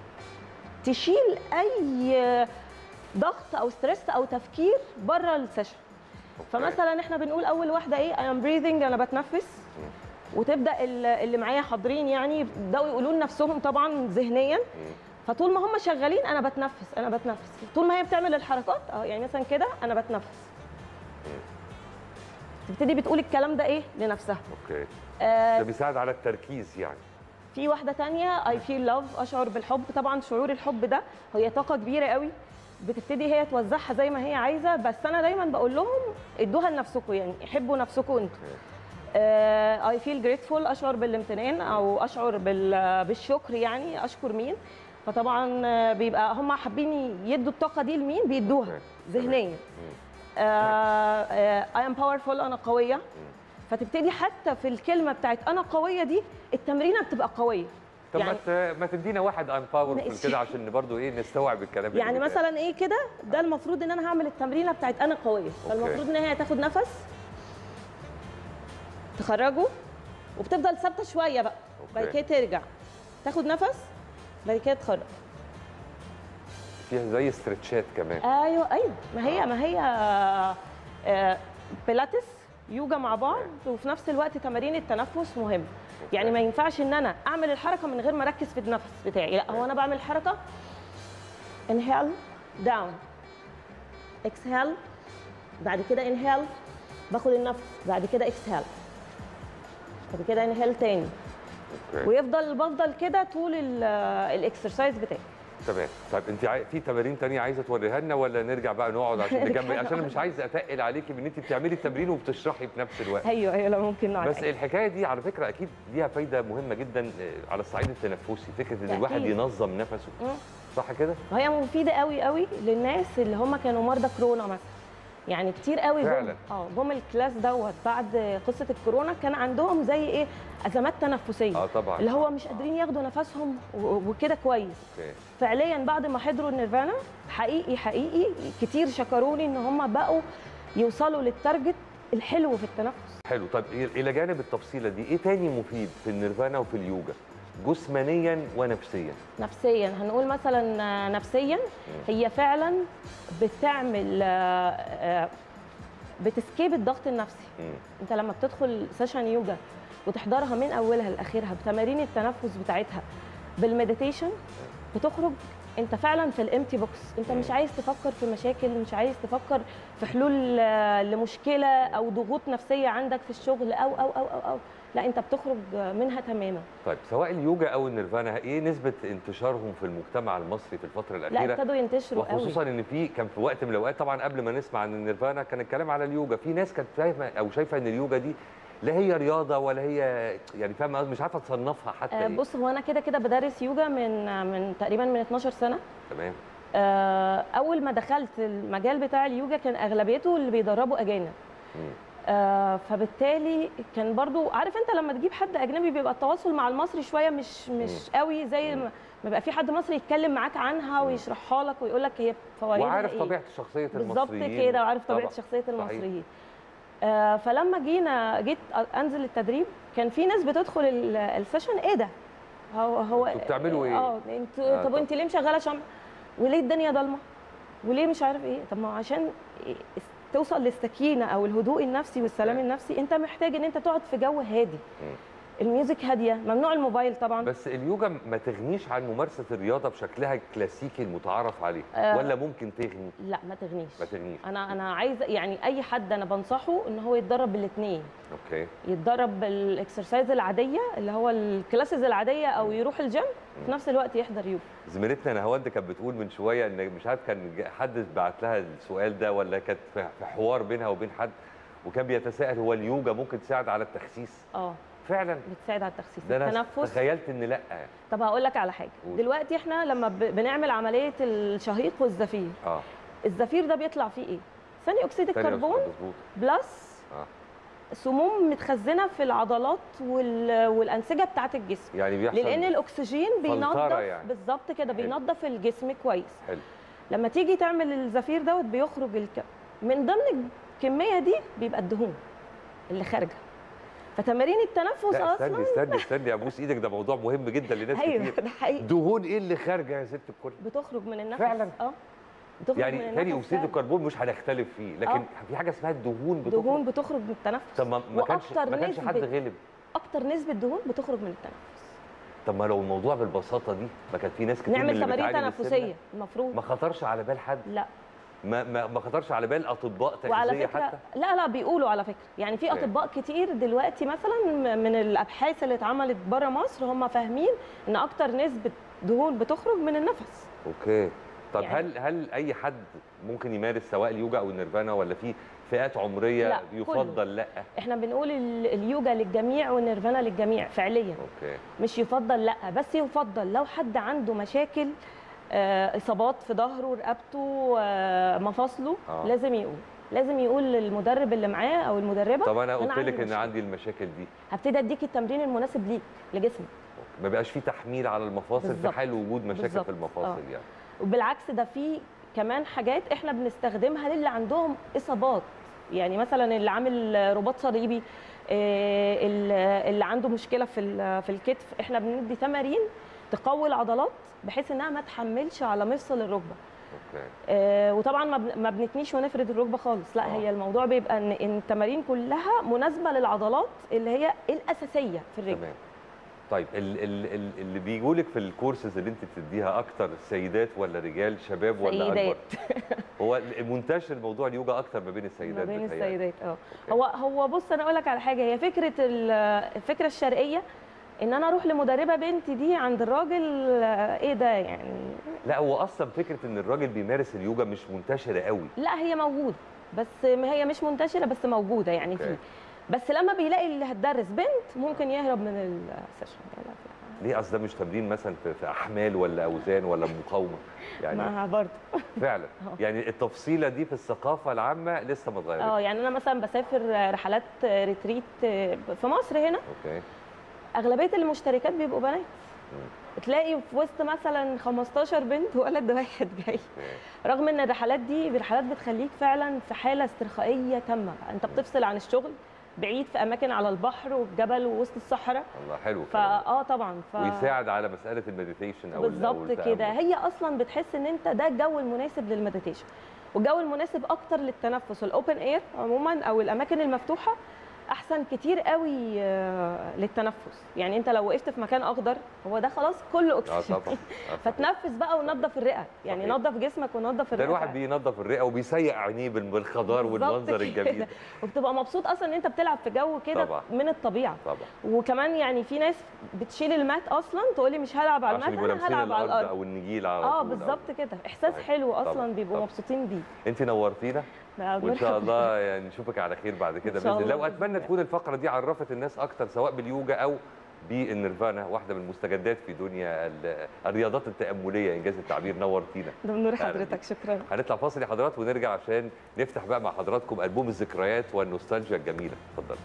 Speaker 8: تشيل اي ضغط او ستريس او تفكير بره السيشن فمثلا احنا بنقول اول واحده ايه اي ام بريذنج انا بتنفس وتبدا ال- اللي معايا حاضرين يعني يبداوا يقولوا لنفسهم طبعا ذهنيا فطول ما هم شغالين انا بتنفس انا بتنفس طول ما هي بتعمل الحركات اه يعني مثلا كده انا بتنفس تبتدي بتقول الكلام ده ايه لنفسها
Speaker 1: اوكي
Speaker 8: آه
Speaker 1: ده بيساعد على التركيز يعني
Speaker 8: في واحده تانية اي فيل لاف اشعر بالحب طبعا شعور الحب ده هي طاقه كبيره قوي بتبتدي هي توزعها زي ما هي عايزه بس انا دايما بقول لهم ادوها لنفسكم يعني حبوا نفسكم انتوا اي فيل جريتفول اشعر بالامتنان او اشعر بال- بالشكر يعني اشكر مين فطبعا آه، بيبقى هم حابين يدوا الطاقه دي لمين بيدوها
Speaker 1: أوكي.
Speaker 8: ذهنيا اي ام باورفول انا قويه فتبتدي حتى في الكلمه بتاعت انا قويه دي التمرينه بتبقى قويه
Speaker 1: طب
Speaker 8: يعني
Speaker 1: ما ت- ما تدينا واحد ان باورفul
Speaker 8: ماشي.
Speaker 1: كده عشان برضو ايه نستوعب الكلام اللي
Speaker 8: يعني
Speaker 1: بيتقال.
Speaker 8: مثلا ايه كده ده المفروض ان انا هعمل التمرينه بتاعت انا قويه فالمفروض ان هي تاخد نفس تخرجه وبتفضل ثابته شويه بقى بعد
Speaker 1: أوكي.
Speaker 8: كده ترجع تاخد نفس بعد كده تخرج
Speaker 1: فيها زي استرتشات كمان
Speaker 8: ايوه ايوه ما هي ما هي آه، بيلاتس يوجا مع بعض وفي نفس الوقت تمارين التنفس مهم يعني ما ينفعش ان انا اعمل الحركه من غير ما اركز في النفس بتاعي لا هو انا بعمل حركه inhale down exhale بعد كده inhale باخد النفس بعد كده exhale بعد كده inhale تاني
Speaker 1: اوكي
Speaker 8: ويفضل بفضل كده طول الاكسرسايز بتاعي
Speaker 1: تمام طيب انت عاي... في تمارين تانية عايزه توريها لنا ولا نرجع بقى نقعد عشان
Speaker 8: نرجع
Speaker 1: نكمل عشان انا
Speaker 8: نقعد.
Speaker 1: مش عايز اتقل عليكي بان انت بتعملي التمرين وبتشرحي في نفس الوقت
Speaker 8: ايوه ايوه لا ممكن نقعد
Speaker 1: بس الحكايه دي على فكره اكيد ليها فايده مهمه جدا آه، على الصعيد التنفسي فكره ان
Speaker 8: ده
Speaker 1: الواحد
Speaker 8: أكيد.
Speaker 1: ينظم نفسه
Speaker 8: مم.
Speaker 1: صح كده
Speaker 8: وهي مفيده قوي قوي للناس اللي هم كانوا مرضى كورونا مثلا يعني كتير قوي جم
Speaker 1: فعلا.
Speaker 8: اه جم الكلاس دوت بعد قصه الكورونا كان عندهم زي ايه ازمات تنفسيه
Speaker 1: اه طبعا
Speaker 8: اللي هو مش قادرين ياخدوا نفسهم و- وكده كويس
Speaker 1: اوكي
Speaker 8: فعليا بعد ما حضروا النيرفانا حقيقي حقيقي كتير شكروني ان هم بقوا يوصلوا للتارجت الحلو في التنفس
Speaker 1: حلو طب إيه- الى جانب التفصيله دي ايه تاني مفيد في النيرفانا وفي اليوجا جسمانيا ونفسيا
Speaker 8: نفسيا هنقول مثلا آه، نفسيا هي فعلا بتعمل آه، آه، بتسكيب الضغط النفسي
Speaker 1: مم.
Speaker 8: انت لما بتدخل سيشن يوجا وتحضرها من اولها لاخرها بتمارين التنفس بتاعتها بالمديتيشن بتخرج انت فعلا في الامتي بوكس انت مش عايز تفكر في مشاكل مش عايز تفكر في حلول آه، لمشكله او ضغوط نفسيه عندك في الشغل او او او او, أو. لا انت بتخرج منها تماما
Speaker 1: طيب سواء اليوجا او النيرفانا ايه نسبه انتشارهم في المجتمع المصري في الفتره
Speaker 8: لا
Speaker 1: الاخيره
Speaker 8: ابتدوا ينتشروا قوي
Speaker 1: وخصوصا ان في كان في وقت من الاوقات طبعا قبل ما نسمع عن النيرفانا كان الكلام على اليوجا في ناس كانت فاهمه او شايفه ان اليوجا دي لا هي رياضه ولا هي يعني فاهمه قصدي؟ مش عارفه تصنفها حتى
Speaker 8: آه،
Speaker 1: إيه.
Speaker 8: بص هو انا كده كده بدرس يوجا من من تقريبا من 12 سنه
Speaker 1: تمام
Speaker 8: آه، اول ما دخلت المجال بتاع اليوجا كان اغلبيته اللي بيدربوا اجانب
Speaker 1: مم.
Speaker 8: آه، فبالتالي كان برضو عارف انت لما تجيب حد اجنبي بيبقى التواصل مع المصري شويه مش مش قوي زي ما ما بيبقى في حد مصري يتكلم معاك عنها ويشرحها لك ويقول لك هي فوائدها
Speaker 1: وعارف
Speaker 8: ايه
Speaker 1: طبيعه شخصيه
Speaker 8: بالظبط
Speaker 1: المصريين
Speaker 8: كده وعارف طبيعه
Speaker 1: طبعاً.
Speaker 8: شخصيه
Speaker 1: صحيح.
Speaker 8: المصريين آه، فلما جينا جيت انزل التدريب كان في ناس بتدخل ال- السيشن ايه ده هو هو
Speaker 1: انتوا بتعملوا ايه؟
Speaker 8: اه انتوا
Speaker 1: آه،
Speaker 8: طب
Speaker 1: طب.
Speaker 8: انت ليه مشغله شمع وليه الدنيا ضلمه وليه مش عارف ايه طب ما هو عشان توصل للسكينه او الهدوء النفسي والسلام
Speaker 1: أوكي.
Speaker 8: النفسي انت محتاج ان انت تقعد في جو هادي الميوزك هاديه ممنوع الموبايل طبعا
Speaker 1: بس اليوجا ما تغنيش عن ممارسه الرياضه بشكلها الكلاسيكي المتعارف عليه
Speaker 8: آه.
Speaker 1: ولا ممكن تغني
Speaker 8: لا ما تغنيش
Speaker 1: ما تغنيش
Speaker 8: انا انا عايزه يعني اي حد انا بنصحه ان هو يتدرب بالاثنين
Speaker 1: اوكي
Speaker 8: يتدرب بالاكسرسايز العاديه اللي هو الكلاسز العاديه او يروح الجيم في نفس الوقت يحضر يوجا
Speaker 1: زميلتنا نهاوند كانت بتقول من شويه ان مش عارف كان جا- حد بعت لها السؤال ده ولا كانت في في حوار بينها وبين حد وكان بيتساءل هو اليوجا ممكن تساعد على التخسيس
Speaker 8: اه
Speaker 1: فعلا
Speaker 8: بتساعد على التخسيس
Speaker 1: ده انا
Speaker 8: التنفس
Speaker 1: تخيلت ان لا
Speaker 8: طب هقول لك على حاجه
Speaker 1: قول.
Speaker 8: دلوقتي احنا لما ب- بنعمل عمليه الشهيق والزفير
Speaker 1: اه
Speaker 8: الزفير ده بيطلع فيه ايه ثاني اكسيد
Speaker 1: تاني
Speaker 8: الكربون
Speaker 1: مظبوط
Speaker 8: بلس
Speaker 1: اه
Speaker 8: سموم متخزنه في العضلات وال... والانسجه بتاعه الجسم
Speaker 1: يعني بيحصل
Speaker 8: لان الاكسجين بينظف
Speaker 1: يعني.
Speaker 8: بالظبط كده
Speaker 1: حلو.
Speaker 8: بينظف الجسم كويس
Speaker 1: حلو
Speaker 8: لما تيجي تعمل الزفير دوت بيخرج الك... من ضمن الكميه دي بيبقى الدهون اللي خارجه فتمارين التنفس
Speaker 1: لا
Speaker 8: اصلا
Speaker 1: استني استني استني ابوس ايدك ده موضوع مهم جدا لناس
Speaker 8: ايوه
Speaker 1: كتير
Speaker 8: ده حقيقي
Speaker 1: دهون ايه اللي خارجه يا ست الكل
Speaker 8: بتخرج من النفس
Speaker 1: فعلاً؟
Speaker 8: اه بتخرج
Speaker 1: يعني
Speaker 8: من
Speaker 1: ثاني
Speaker 8: النفس
Speaker 1: اكسيد
Speaker 8: فعلاً.
Speaker 1: الكربون مش هنختلف فيه لكن
Speaker 8: آه.
Speaker 1: في حاجه اسمها الدهون بتخرج
Speaker 8: دهون بتخرج من التنفس
Speaker 1: طب ما ما كانش
Speaker 8: وأكتر
Speaker 1: ما كانش حد
Speaker 8: نسبة-
Speaker 1: غلب
Speaker 8: اكتر نسبه دهون بتخرج من التنفس
Speaker 1: طب ما لو الموضوع بالبساطه دي ما كان في ناس كتير من
Speaker 8: نعمل
Speaker 1: اللي
Speaker 8: تمارين
Speaker 1: بتعاني من السمنة
Speaker 8: تنفسيه المفروض
Speaker 1: ما خطرش على بال حد
Speaker 8: لا
Speaker 1: ما ما, ما خطرش على بال اطباء
Speaker 8: وعلى
Speaker 1: تغذيه
Speaker 8: فكره
Speaker 1: حتى
Speaker 8: لا لا بيقولوا على فكره يعني في
Speaker 1: أوكي.
Speaker 8: اطباء كتير دلوقتي مثلا من الابحاث اللي اتعملت بره مصر هم فاهمين ان اكتر نسبه دهون بتخرج من النفس
Speaker 1: اوكي طب
Speaker 8: يعني-
Speaker 1: هل هل اي حد ممكن يمارس سواء اليوجا او النيرفانا ولا في فئات عمريه
Speaker 8: لا،
Speaker 1: يفضل لا
Speaker 8: احنا بنقول ال- اليوجا للجميع والنيرفانا للجميع فعليا
Speaker 1: اوكي
Speaker 8: مش يفضل لا بس يفضل لو حد عنده مشاكل آه، اصابات في ظهره رقبته آه، مفاصله
Speaker 1: آه.
Speaker 8: لازم يقول لازم يقول للمدرب اللي معاه او المدربه
Speaker 1: طب انا قلت
Speaker 8: عندي
Speaker 1: لك ان
Speaker 8: مشكلة.
Speaker 1: عندي المشاكل دي
Speaker 8: هبتدي اديك التمرين المناسب ليك لجسمك
Speaker 1: ما بقاش في تحميل على المفاصل في
Speaker 8: بالظبط.
Speaker 1: حال وجود مشاكل
Speaker 8: بالظبط.
Speaker 1: في المفاصل يعني
Speaker 8: وبالعكس ده في كمان حاجات احنا بنستخدمها للي عندهم اصابات يعني مثلا اللي عامل رباط صليبي آه، اللي اللي عنده مشكله في ال- في الكتف احنا بندي تمارين تقوي العضلات بحيث انها ما تحملش على مفصل الركبه
Speaker 1: اوكي
Speaker 8: آه، وطبعا ما بن- ما بنتنيش ونفرد الركبه خالص لا
Speaker 1: آه.
Speaker 8: هي الموضوع بيبقى ان إن التمارين كلها مناسبه للعضلات اللي هي الاساسيه في الرجل
Speaker 1: تمام طيب ال ال ال اللي بيجوا لك في الكورسز اللي انت بتديها اكتر سيدات ولا رجال شباب ولا
Speaker 8: سيدات.
Speaker 1: اكبر هو منتشر موضوع اليوجا اكتر ما بين
Speaker 8: ما
Speaker 1: السيدات
Speaker 8: بين
Speaker 1: بتهيألي.
Speaker 8: السيدات اه
Speaker 1: أوكي.
Speaker 8: هو هو بص انا اقول لك على حاجه هي فكره ال- الفكره الشرقيه ان انا اروح لمدربه بنتي دي عند الراجل آه، ايه ده يعني
Speaker 1: لا هو اصلا فكره ان الراجل بيمارس اليوجا مش منتشره قوي
Speaker 8: لا هي موجوده بس ما هي مش منتشره بس موجوده يعني
Speaker 1: أوكي.
Speaker 8: في بس لما بيلاقي اللي هتدرس بنت ممكن يهرب من السيشن لا، لا،
Speaker 1: ليه اصل ده مش تمرين مثلا في, في احمال ولا اوزان ولا مقاومه يعني
Speaker 8: ما برضه
Speaker 1: فعلا يعني التفصيله دي في الثقافه العامه لسه ما اتغيرتش
Speaker 8: اه يعني انا مثلا بسافر رحلات ريتريت في مصر هنا
Speaker 1: اوكي
Speaker 8: اغلبيه المشتركات بيبقوا بنات تلاقي في وسط مثلا 15 بنت ولد واحد جاي
Speaker 1: اوكي
Speaker 8: رغم ان الرحلات دي الرحلات بتخليك فعلا في حاله استرخائيه تامه انت بتفصل عن الشغل بعيد في اماكن على البحر والجبل ووسط الصحراء
Speaker 1: والله حلو الكلام ده.
Speaker 8: فاه طبعا ف...
Speaker 1: ويساعد على مساله المديتيشن او ال- أو
Speaker 8: بالظبط
Speaker 1: التأمل.
Speaker 8: كده هي اصلا بتحس ان انت ده الجو المناسب للمديتيشن والجو المناسب اكتر للتنفس الاوبن اير عموما او الاماكن المفتوحه احسن كتير قوي آه، للتنفس يعني انت لو وقفت في مكان اخضر هو ده خلاص كله
Speaker 1: اه
Speaker 8: اكسجين
Speaker 1: طبعا آه صحيح.
Speaker 8: فتنفس بقى ونظف الرئه يعني
Speaker 1: صحيح.
Speaker 8: نظف جسمك ونظف
Speaker 1: ده
Speaker 8: الرئه
Speaker 1: الواحد بينظف الرئه وبيسيق عينيه بال- بالخضار
Speaker 8: بالظبط
Speaker 1: والمنظر
Speaker 8: كده.
Speaker 1: الجميل
Speaker 8: وبتبقى مبسوط اصلا ان انت بتلعب في جو كده
Speaker 1: طبعا.
Speaker 8: من الطبيعه
Speaker 1: طبعا
Speaker 8: وكمان يعني في ناس بتشيل المات اصلا تقول لي مش هلعب على
Speaker 1: عشان
Speaker 8: المات
Speaker 1: يبقوا
Speaker 8: انا
Speaker 1: لامسين
Speaker 8: هلعب على
Speaker 1: الارض
Speaker 8: الارض
Speaker 1: او النجيل على
Speaker 8: اه
Speaker 1: طول أو-
Speaker 8: بالظبط كده احساس
Speaker 1: صحيح.
Speaker 8: حلو
Speaker 1: طبعاً،
Speaker 8: اصلا بيبقوا
Speaker 1: طبعاً.
Speaker 8: مبسوطين بيه
Speaker 1: انت نورتينا
Speaker 8: لا،
Speaker 1: وان شاء
Speaker 8: مرحبا.
Speaker 1: الله يعني نشوفك على خير بعد كده
Speaker 8: إن شاء
Speaker 1: باذن الله
Speaker 8: الله.
Speaker 1: واتمنى تكون الفقره دي عرفت الناس اكتر سواء باليوجا او بالنيرفانا واحده من المستجدات في دنيا ال- الرياضات التامليه انجاز التعبير نورتينا
Speaker 8: ده من نور
Speaker 1: أهلاً
Speaker 8: حضرتك شكرا
Speaker 1: هنطلع فاصل يا حضرات ونرجع عشان نفتح بقى مع حضراتكم البوم الذكريات والنوستالجيا الجميله اتفضل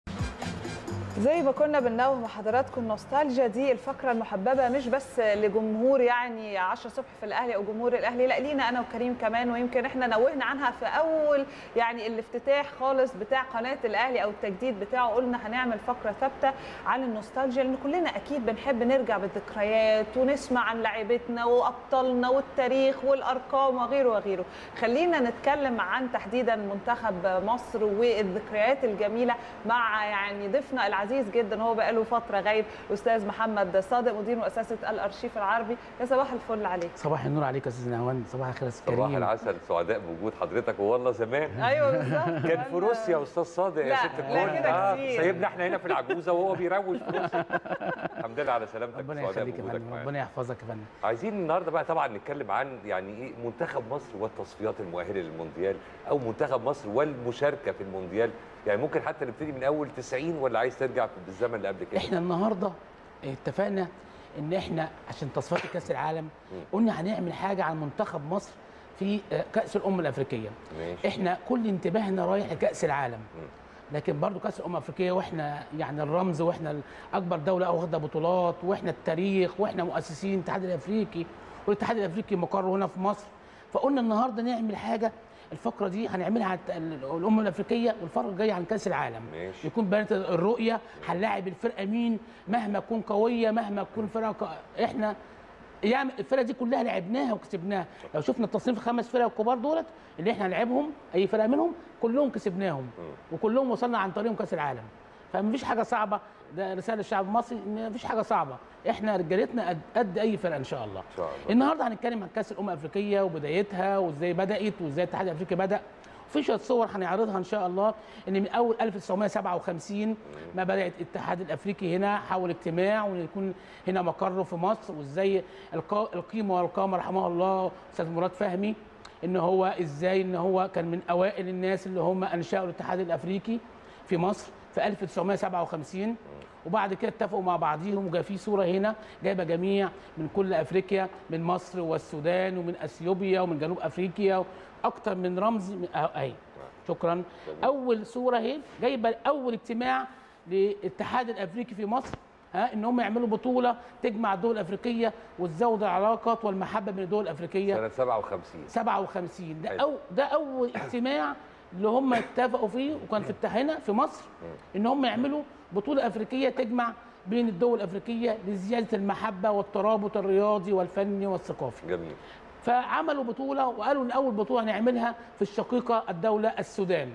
Speaker 2: زي ما كنا بننوه مع حضراتكم نوستالجيا دي الفقره المحببه مش بس لجمهور يعني 10 الصبح في الاهلي او جمهور الاهلي لا لينا انا وكريم كمان ويمكن احنا نوهنا عنها في اول يعني الافتتاح خالص بتاع قناه الاهلي او التجديد بتاعه قلنا هنعمل فقره ثابته عن النوستالجيا لان كلنا اكيد بنحب نرجع بالذكريات ونسمع عن لعيبتنا وابطالنا والتاريخ والارقام وغيره وغيره خلينا نتكلم عن تحديدا منتخب مصر والذكريات الجميله مع يعني ضيفنا العزيز جدا هو بقاله فتره غايب الاستاذ محمد صادق مدير مؤسسه الارشيف العربي يا صباح الفل عليك
Speaker 9: صباح النور عليك يا استاذ نهوان صباح الخير يا استاذ
Speaker 1: صباح
Speaker 9: كريم
Speaker 1: العسل سعداء بوجود حضرتك والله زمان
Speaker 2: ايوه بالظبط
Speaker 1: كان في روسيا يا استاذ صادق يا
Speaker 2: لا،
Speaker 1: ست
Speaker 2: لا
Speaker 1: الكل
Speaker 2: كده
Speaker 1: آه،
Speaker 2: كتير.
Speaker 1: سايبنا احنا هنا في العجوزه وهو بيروش في روسيا الحمد لله على سلامتك
Speaker 9: ربنا
Speaker 1: سعداء
Speaker 9: يخليك يا
Speaker 1: بوجودك
Speaker 9: فندم
Speaker 1: معانا
Speaker 9: ربنا يحفظك يا فندم
Speaker 1: عايزين النهارده بقى طبعا نتكلم عن يعني ايه منتخب مصر والتصفيات المؤهله للمونديال او منتخب مصر والمشاركه في المونديال يعني ممكن حتى نبتدي من اول 90 ولا عايز ترجع بالزمن اللي قبل كده
Speaker 9: احنا النهارده اتفقنا ان احنا عشان تصفيات كاس العالم قلنا هنعمل حاجه عن منتخب مصر في آه، كاس الامم الافريقيه
Speaker 1: ماشي
Speaker 9: احنا كل انتباهنا رايح لكاس العالم لكن برضو كاس الامم الافريقيه واحنا يعني الرمز واحنا اكبر دوله واخده بطولات واحنا التاريخ واحنا مؤسسين الاتحاد الافريقي والاتحاد الافريقي مقره هنا في مصر فقلنا النهارده نعمل حاجه الفقره دي هنعملها عن الامم الافريقيه والفقره الجايه عن كاس العالم
Speaker 1: ماشي.
Speaker 9: يكون بانت الرؤيه هنلاعب الفرقه مين مهما تكون قويه مهما تكون فرقه ق- احنا يعني الفرقه دي كلها لعبناها وكسبناها لو شفنا التصنيف الخمس فرق الكبار دولت اللي احنا هنلعبهم اي فرقه منهم كلهم كسبناهم وكلهم وصلنا عن طريقهم كاس العالم فمفيش حاجه صعبه ده رساله للشعب المصري ان مفيش حاجه صعبه احنا رجالتنا قد, قد اي فرقه ان شاء الله
Speaker 1: ان شاء الله
Speaker 9: النهارده هنتكلم عن كاس الامم الافريقيه وبدايتها وازاي بدات وازاي الاتحاد الافريقي بدا في شويه صور هنعرضها ان شاء الله ان من اول 1957 ما بدا الاتحاد الافريقي هنا حول اجتماع وان يكون هنا مقره في مصر وازاي القا- القيمه والقامه رحمه الله استاذ مراد فهمي ان هو ازاي ان هو كان من اوائل الناس اللي هم انشاوا الاتحاد الافريقي في مصر في 1957 وبعد كده اتفقوا مع بعضيهم وجا في صوره هنا جايبه جميع من كل افريقيا من مصر والسودان ومن اثيوبيا ومن جنوب افريقيا اكتر من رمز من- أهو- اهي شكرا اول صوره اهي جايبه اول اجتماع للاتحاد الافريقي في مصر ها ان هم يعملوا بطوله تجمع الدول الافريقيه وتزود العلاقات والمحبه بين الدول الافريقيه
Speaker 1: سنه 57
Speaker 9: 57 ده
Speaker 1: أيوة.
Speaker 9: أو ده اول اجتماع اللي هم اتفقوا فيه وكان في الت- هنا في مصر ان هم يعملوا بطوله افريقيه تجمع بين الدول الافريقيه لزياده المحبه والترابط الرياضي والفني والثقافي
Speaker 1: جميل
Speaker 9: فعملوا بطوله وقالوا ان اول بطوله هنعملها في الشقيقه الدوله السودان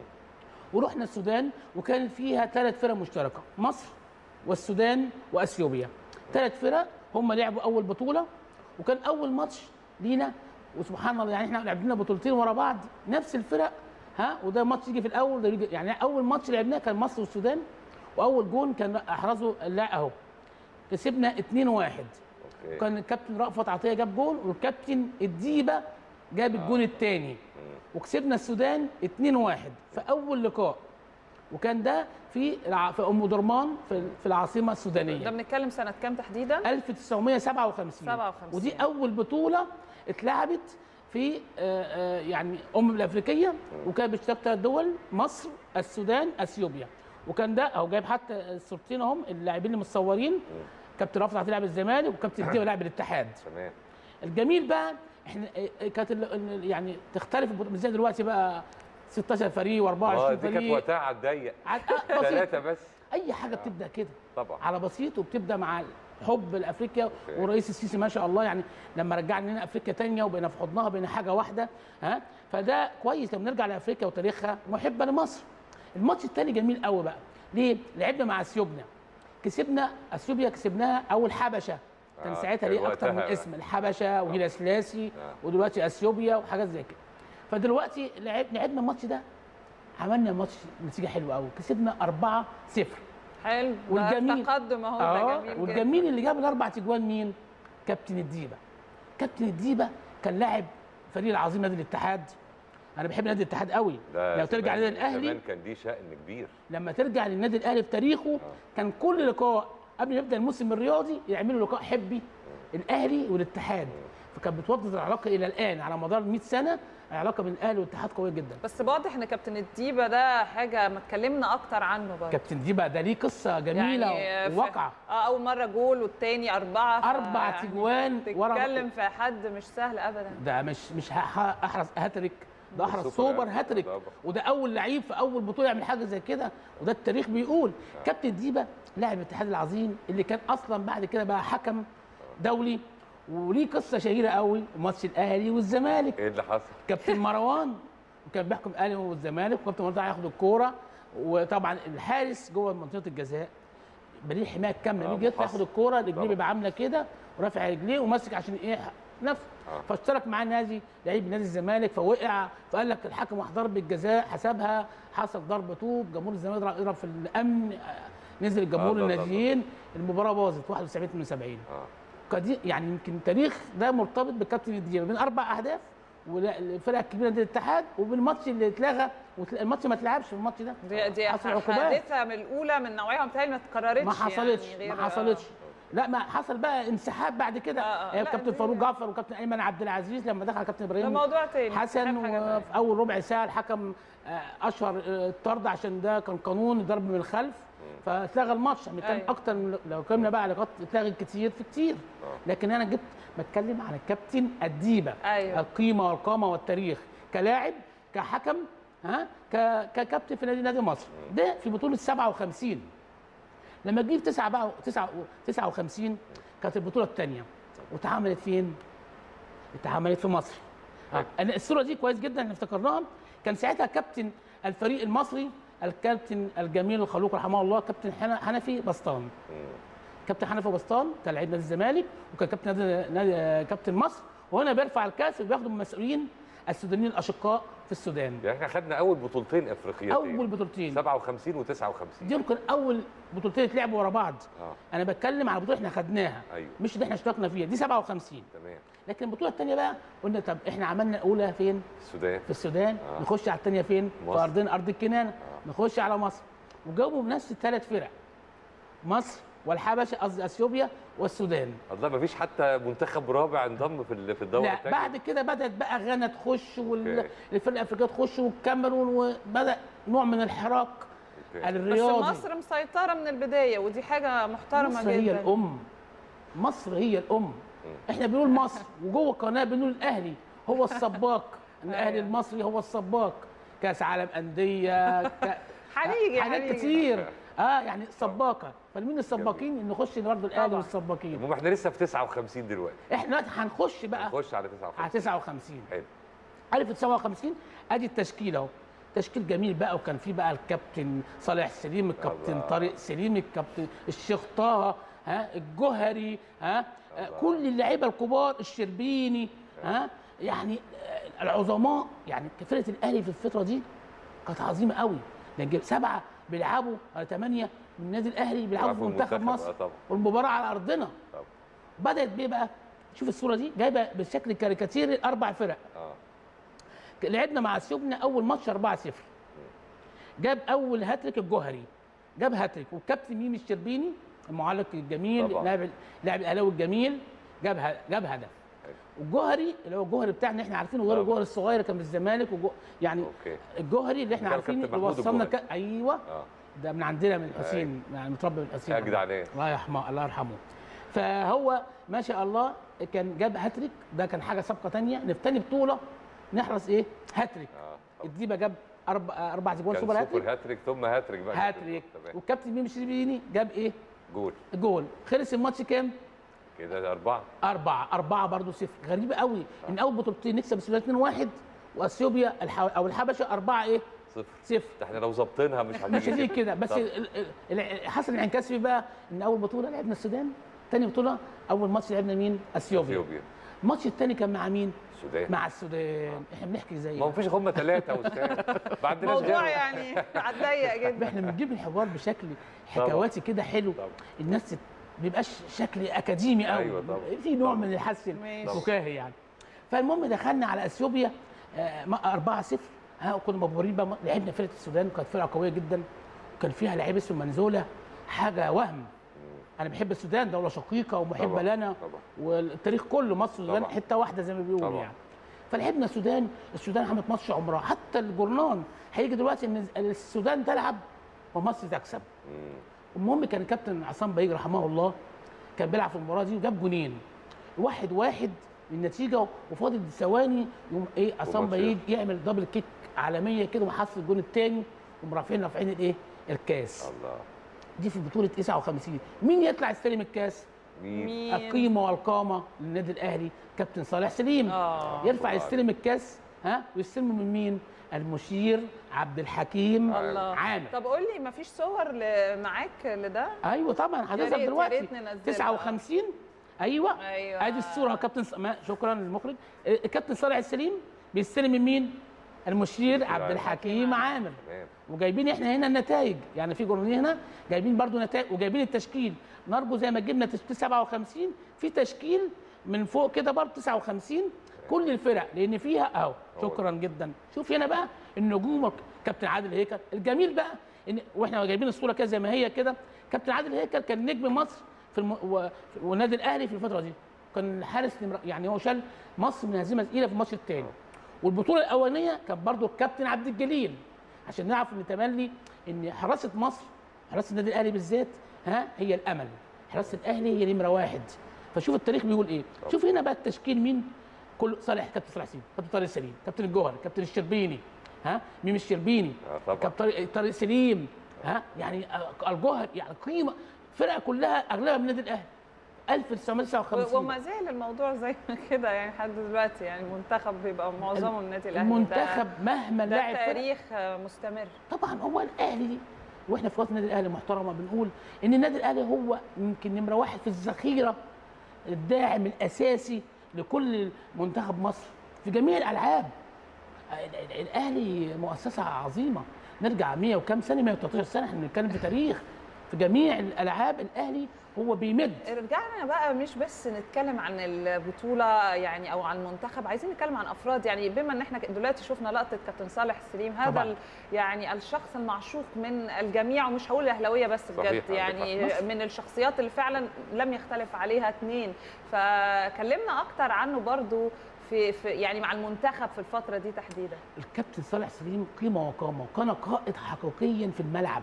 Speaker 9: ورحنا السودان وكان فيها ثلاث فرق مشتركه مصر والسودان واثيوبيا ثلاث فرق هم لعبوا اول بطوله وكان اول ماتش لينا وسبحان الله يعني احنا لعبنا بطولتين ورا بعض نفس الفرق ها وده ماتش يجي في الاول ده يجي يعني اول ماتش لعبناه كان مصر والسودان واول جون كان احرزه اللاعب اهو كسبنا 2-1
Speaker 1: اوكي
Speaker 9: كان الكابتن رأفت عطيه جاب جول والكابتن الديبه جاب الجون الثاني وكسبنا السودان 2-1 في اول لقاء وكان ده في الع- في ام درمان في في العاصمه
Speaker 2: ده
Speaker 9: السودانيه
Speaker 2: بنتكلم سنه كام تحديدا
Speaker 9: 1957
Speaker 2: 57.
Speaker 9: ودي اول بطوله اتلعبت في آه، آه، يعني ام الافريقيه وكان بيشترك ثلاث دول مصر السودان اثيوبيا وكان ده اهو جايب حتى الصورتين اهم اللاعبين اللي متصورين كابتن رافع هتلعب الزمالك وكابتن ديبا لاعب الاتحاد
Speaker 1: تمام
Speaker 9: الجميل بقى احنا آه، كانت ال- ال- يعني تختلف البطولة، مش زي دلوقتي بقى 16 فريق و24
Speaker 1: اه دي كانت
Speaker 9: فريق
Speaker 1: وقتها على الضيق
Speaker 9: عاد- آه، بسيط.
Speaker 1: ثلاثه بس
Speaker 9: اي حاجه بتبدا كده
Speaker 1: طبعا
Speaker 9: على بسيط وبتبدا مع حب لافريقيا ورئيس السيسي ما شاء الله يعني لما رجعنا لنا افريقيا تانية وبقينا في حضنها بقينا حاجه واحده ها فده كويس لما نرجع لافريقيا وتاريخها محبه لمصر الماتش الثاني جميل قوي بقى ليه لعبنا مع اثيوبيا كسبنا اثيوبيا كسبناها اول حبشه كان
Speaker 1: آه،
Speaker 9: ساعتها
Speaker 1: كان
Speaker 9: ليه اكتر من
Speaker 1: وقتها.
Speaker 9: اسم الحبشه وهيلا سلاسي ودلوقتي اثيوبيا وحاجات زي كده فدلوقتي لعب لعبنا الماتش ده عملنا ماتش نتيجه حلوه قوي كسبنا 4 0
Speaker 2: حلو
Speaker 9: والجميل-
Speaker 2: والجميل تقدم اهو ده
Speaker 9: اه
Speaker 2: جميل
Speaker 9: والجميل اللي جاب الاربع تجوان مين؟ كابتن الديبه كابتن الديبه كان لاعب فريق العظيم نادي الاتحاد انا بحب نادي الاتحاد قوي
Speaker 1: ده
Speaker 9: لو ترجع
Speaker 1: زمان-
Speaker 9: للنادي الاهلي
Speaker 1: زمان كان دي شأن كبير
Speaker 9: لما ترجع للنادي الاهلي في تاريخه كان كل لقاء قبل ما يبدا الموسم الرياضي يعملوا لقاء حبي الاهلي والاتحاد فكانت بتوطد العلاقه الى الان على مدار 100 سنه العلاقه بين الاهلي والاتحاد قويه جدا
Speaker 2: بس واضح ان كابتن الديبه ده حاجه ما اتكلمنا اكتر عنه برضه
Speaker 9: كابتن ديبا ده ليه قصه جميله
Speaker 2: يعني في-
Speaker 9: وواقعه
Speaker 2: اه اول مره جول والتاني اربعه ف-
Speaker 9: أربع
Speaker 2: يعني
Speaker 9: تجوان ورا-
Speaker 2: تتكلم في حد مش سهل ابدا
Speaker 9: ده مش مش ه- ه- احرز هاتريك ده احرز
Speaker 1: سوبر
Speaker 9: سوبر
Speaker 1: هاتريك.
Speaker 9: هاتريك
Speaker 1: طبعا.
Speaker 9: وده اول لعيب في اول بطوله يعمل حاجه زي كده وده التاريخ بيقول كابتن ديبا لاعب الاتحاد العظيم اللي كان اصلا بعد كده بقى حكم دولي وليه قصه شهيره قوي ماتش الاهلي والزمالك
Speaker 1: ايه اللي حصل؟
Speaker 9: كابتن مروان وكان بيحكم الاهلي والزمالك وكابتن مروان هياخد الكوره وطبعا الحارس جوه منطقه الجزاء بليه الحمايه الكامله
Speaker 1: آه،
Speaker 9: بيجي يطلع
Speaker 1: محصن.
Speaker 9: ياخد الكوره رجليه
Speaker 1: طبعا.
Speaker 9: بيبقى عامله كده ورافع رجليه وماسك عشان ايه نفسه
Speaker 1: آه.
Speaker 9: فاشترك معاه نادي لعيب نادي الزمالك فوقع فقال لك الحكم راح ضربه جزاء حسبها حصل ضرب طوب جمهور الزمالك راح يضرب في الامن آه، نزل الجمهور
Speaker 1: آه، ده- ده- ده.
Speaker 9: الناديين المباراه باظت 71 من 70
Speaker 1: اه
Speaker 9: قديم يعني يمكن تاريخ ده مرتبط بكابتن الديابه بين اربع اهداف والفرقه الكبيره نادي الاتحاد وبالماتش اللي اتلغى والماتش ما اتلعبش في الماتش ده
Speaker 2: دي دي
Speaker 9: حصل عقوبات
Speaker 2: حادثه من الاولى من نوعها بتهيألي ما اتكررتش
Speaker 9: ما حصلتش
Speaker 2: يعني غير-
Speaker 9: ما حصلتش لا ما حصل بقى انسحاب بعد كده
Speaker 2: آه، آه،
Speaker 9: آه
Speaker 2: لا،
Speaker 9: كابتن
Speaker 2: دي-
Speaker 9: فاروق جعفر وكابتن ايمن عبد العزيز لما دخل كابتن
Speaker 2: ده
Speaker 9: ابراهيم
Speaker 2: موضوع تاني
Speaker 9: حسن
Speaker 2: انسحاب حاجة تانية.
Speaker 9: وفي اول ربع ساعه الحكم آه، اشهر آه، الطرد عشان ده كان قانون ضرب من الخلف فاتلغى الماتش يعني كان
Speaker 2: أيوة.
Speaker 9: اكتر من لو كنا بقى لقاءات اتلغت كتير في كتير لكن انا جبت بتكلم على الكابتن الديبه
Speaker 2: أيوة.
Speaker 9: القيمه والقامه والتاريخ كلاعب كحكم ها ك- ككابتن في نادي نادي مصر ده في بطوله 57 لما تجيب 9 بقى 9 59 كانت البطوله الثانيه واتعملت فين؟ اتعملت في مصر آه. أنا الصوره دي كويس جدا احنا افتكرناها كان ساعتها كابتن الفريق المصري الكابتن الجميل الخلوق رحمه الله كابتن حنا- حنفي بسطان كابتن حنفي بسطان كان لعيب نادي الزمالك وكان كابتن نادي, نادي كابتن مصر وهنا بيرفع الكاس وبياخده من المسؤولين السودانيين الاشقاء في السودان
Speaker 1: يعني احنا خدنا اول بطولتين افريقيتين
Speaker 9: اول بطولتين
Speaker 1: 57 و59
Speaker 9: دي كان اول بطولتين اتلعبوا ورا بعض
Speaker 1: اه
Speaker 9: انا بتكلم على بطوله احنا خدناها
Speaker 1: ايوه
Speaker 9: مش اللي احنا اشتركنا فيها دي 57
Speaker 1: تمام
Speaker 9: لكن البطوله الثانيه بقى قلنا طب احنا عملنا الاولى فين
Speaker 1: السودان
Speaker 9: في السودان
Speaker 1: آه.
Speaker 9: نخش على الثانيه فين
Speaker 1: مصر.
Speaker 9: في ارضنا ارض الكنانه نخش على مصر وجاوبوا بنفس الثلاث فرق مصر والحبشه قصدي اثيوبيا والسودان
Speaker 1: الله ما فيش حتى منتخب رابع انضم في ال- في الدوره
Speaker 9: لا
Speaker 1: الثانيه
Speaker 9: بعد كده بدات بقى غانا تخش
Speaker 1: أوكي.
Speaker 9: والفرق الافريقيه تخش والكاميرون وبدا نوع من الحراك
Speaker 1: أوكي.
Speaker 2: بس
Speaker 9: الرياضي
Speaker 2: مصر مسيطره من البدايه ودي حاجه محترمه
Speaker 9: مصر
Speaker 2: جدا
Speaker 9: هي الام مصر هي الام احنا بنقول مصر وجوه القناه بنقول الاهلي هو السباق الاهلي
Speaker 2: أيوة.
Speaker 9: المصري هو السباق كاس عالم انديه ك...
Speaker 2: هنيجي
Speaker 9: حاجات
Speaker 2: هنيجي.
Speaker 9: كتير اه يعني سباقه فمين السباقين نخش برضه الاهلي
Speaker 2: طبعا.
Speaker 9: والسباقين
Speaker 1: المهم احنا لسه في 59 دلوقتي
Speaker 9: احنا دلوقتي هنخش بقى
Speaker 1: نخش على
Speaker 9: على
Speaker 1: 59
Speaker 9: 59
Speaker 1: حلو
Speaker 9: 1957 ادي التشكيل اهو تشكيل جميل بقى وكان فيه بقى الكابتن صالح سليم الكابتن
Speaker 1: الله.
Speaker 9: طارق سليم الكابتن الشيخ طه ها الجوهري ها آه، كل اللعيبه الكبار الشربيني ها يعني آه، العظماء يعني فرقه الاهلي في الفتره دي كانت عظيمه قوي لان سبعه بيلعبوا على ثمانيه من النادي الاهلي بيلعبوا في
Speaker 1: بيلعبوا في
Speaker 9: منتخب
Speaker 1: المنتخب،
Speaker 9: مصر
Speaker 1: آه طبعا.
Speaker 9: والمباراه على ارضنا
Speaker 1: طبعا.
Speaker 9: بدات بايه بقى شوف الصوره دي جايبه بالشكل الكاريكاتيري اربع فرق
Speaker 1: اه
Speaker 9: لعبنا مع اثيوبيا اول ماتش 4-0 جاب اول هاتريك الجوهري جاب هاتريك والكابتن ميمي الشربيني المعلق الجميل
Speaker 1: طبعا.
Speaker 9: لاعب لاعب الاهلاوي الجميل جاب ه- جاب هدف والجوهري اللي هو الجوهري بتاعنا احنا عارفينه غير
Speaker 1: طبعا.
Speaker 9: الجوهري الصغير كان في الزمالك وجو يعني
Speaker 1: اوكي
Speaker 9: الجوهري اللي احنا
Speaker 1: كان
Speaker 9: عارفينه
Speaker 1: كابتن
Speaker 9: اللي
Speaker 1: محمود
Speaker 9: وصلنا
Speaker 1: الجوهري.
Speaker 9: ك... ايوه
Speaker 1: اه
Speaker 9: ده من عندنا من الحسين يعني متربي من الحسين
Speaker 1: اجدع ناس
Speaker 9: الله يرحمه الله يرحمه فهو ما شاء الله كان جاب هاتريك ده كان حاجه سابقه تانية في تاني بطوله نحرز ايه هاتريك
Speaker 1: اه
Speaker 9: الديبه جاب اربع اربع جوان
Speaker 1: كان
Speaker 9: سوبر هاتريك
Speaker 1: سوبر هاتريك ثم هاتريك بقى
Speaker 9: هاتريك
Speaker 1: تمام
Speaker 9: والكابتن ميمي شربيني جاب ايه
Speaker 1: جول
Speaker 9: جول خلص الماتش كام
Speaker 1: كده أربعة
Speaker 9: أربعة أربعة برضه صفر غريبة قوي إن أول بطولتين نكسب السودان 2-1 وأثيوبيا الح... أو الحبشة أربعة إيه
Speaker 1: صفر
Speaker 9: صفر
Speaker 1: ده احنا لو ظابطينها مش
Speaker 9: مش
Speaker 1: هنيجي
Speaker 9: هتيجي
Speaker 1: كده.
Speaker 9: كده بس
Speaker 1: طب.
Speaker 9: ال- ال- ال- حصل الانعكاس في بقى ان اول بطوله لعبنا السودان ثاني بطوله اول ماتش لعبنا مين؟ اثيوبيا
Speaker 1: اثيوبيا
Speaker 9: الماتش الثاني كان مع مين؟
Speaker 1: السودان
Speaker 9: مع السودان احنا بنحكي زي
Speaker 1: ما هو مفيش هم ثلاثه يا استاذ ما عندناش
Speaker 2: موضوع
Speaker 1: غيرهم.
Speaker 2: يعني على الضيق جدا
Speaker 9: احنا بنجيب الحوار بشكل
Speaker 1: طبعا.
Speaker 9: حكواتي كده حلو
Speaker 1: طبعا.
Speaker 9: الناس تت- بيبقاش شكل اكاديمي قوي
Speaker 1: أيوة طبعا.
Speaker 9: في نوع
Speaker 1: طبعا.
Speaker 9: من الحس
Speaker 2: ماشي.
Speaker 9: الفكاهي يعني فالمهم دخلنا على اثيوبيا 4 0 ها كنا مبهورين بقى لعبنا فرقه السودان كانت فرقه قويه جدا وكان فيها لعيب اسمه منزوله حاجه وهم انا بحب السودان دوله شقيقه ومحبه
Speaker 1: طبعا.
Speaker 9: لنا
Speaker 1: طبعا.
Speaker 9: والتاريخ كله مصر والسودان
Speaker 1: طبعا.
Speaker 9: حته واحده زي ما بيقولوا
Speaker 1: طبعا.
Speaker 9: يعني فلعبنا السودان السودان عملت ماتش عمرها حتى الجورنان هيجي دلوقتي ان السودان تلعب ومصر تكسب المهم كان الكابتن عصام بهيج رحمه الله كان بيلعب في المباراه دي وجاب جونين واحد واحد النتيجه وفاضل ثواني يقوم ايه عصام
Speaker 1: وماتش
Speaker 9: بهيج يعمل دبل كيك عالميه كده وحصل الجون الثاني ومرافعين رافعين الايه الكاس
Speaker 1: الله
Speaker 9: دي في بطوله 59 مين يطلع يستلم الكاس
Speaker 1: مين
Speaker 2: مين
Speaker 9: القيمه والقامه للنادي الاهلي كابتن صالح سليم
Speaker 2: اه
Speaker 9: يرفع
Speaker 1: الله
Speaker 9: يستلم الكاس ها ويستلمه من مين المشير عبد الحكيم
Speaker 2: الله
Speaker 9: عامر
Speaker 2: طب قول لي مفيش صور ل- معاك لده
Speaker 9: ايوه طبعا
Speaker 2: يا
Speaker 9: هتظهر
Speaker 2: ريت- يا
Speaker 9: دلوقتي
Speaker 2: ريت ننزلها.
Speaker 9: 59 ايوه
Speaker 2: ايوه
Speaker 9: ادي الصوره كابتن ص- ما شكرا للمخرج الكابتن صالح السليم بيستلم من مين المشير عبد
Speaker 1: عامر.
Speaker 9: الحكيم عامر
Speaker 1: تمام
Speaker 9: وجايبين احنا هنا النتائج يعني في جورنال هنا جايبين برضو نتائج وجايبين التشكيل نرجو زي ما جبنا تشكيل 57 في تشكيل من فوق كده برضو 59 كل الفرق لان فيها اهو شكرا جدا شوف هنا بقى النجوم كابتن عادل هيكل الجميل بقى ان واحنا جايبين الصوره كده زي ما هي كده كابتن عادل هيكل كان نجم مصر في الم... و... والنادي الاهلي في الفتره دي كان الحارس نمر... يعني هو شال مصر من هزيمه ثقيله في الماتش الثاني والبطوله الاولانيه كان برضو الكابتن عبد الجليل عشان نعرف ان تملي ان حراسه مصر حراسه النادي الاهلي بالذات ها هي الامل حراسه الاهلي هي نمره واحد فشوف التاريخ بيقول ايه شوف هنا بقى التشكيل مين كل صالح كابتن صالح سليم كابتن طارق سليم كابتن الجوهري كابتن الشربيني ها ميم الشربيني
Speaker 1: آه، طبعا.
Speaker 9: كابتن طارق طارق سليم ها يعني آه، الجوهر يعني قيمه فرقه كلها اغلبها من النادي الاهلي 1959
Speaker 2: وما زال الموضوع زي ما كده يعني لحد دلوقتي يعني المنتخب بيبقى معظمه النادي الاهلي ده-
Speaker 9: المنتخب مهما
Speaker 2: ده
Speaker 9: لاعب فرق
Speaker 2: تاريخ مستمر
Speaker 9: طبعا هو الاهلي واحنا في وقت النادي الاهلي محترمه بنقول ان النادي الاهلي هو يمكن نمره واحد في الذخيره الداعم الاساسي لكل منتخب مصر في جميع الالعاب ال- ال- الاهلي مؤسسه عظيمه نرجع 100 وكام سنه 113 سنه احنا بنتكلم في تاريخ في جميع الالعاب الاهلي هو بيمد
Speaker 2: رجعنا بقى مش بس نتكلم عن البطوله يعني او عن المنتخب عايزين نتكلم عن افراد يعني بما ان احنا دلوقتي شفنا لقطه كابتن صالح سليم هذا
Speaker 9: طبعاً.
Speaker 2: ال- يعني الشخص المعشوق من الجميع ومش هقول الاهلاويه بس
Speaker 1: صحيح،
Speaker 2: بجد
Speaker 1: عندك
Speaker 2: يعني
Speaker 9: حق.
Speaker 2: من الشخصيات اللي فعلا لم يختلف عليها اثنين فكلمنا اكتر عنه برضو في, في يعني مع المنتخب في الفتره دي تحديدا
Speaker 9: الكابتن صالح سليم قيمه وقامه وكان قائد حقيقيا في الملعب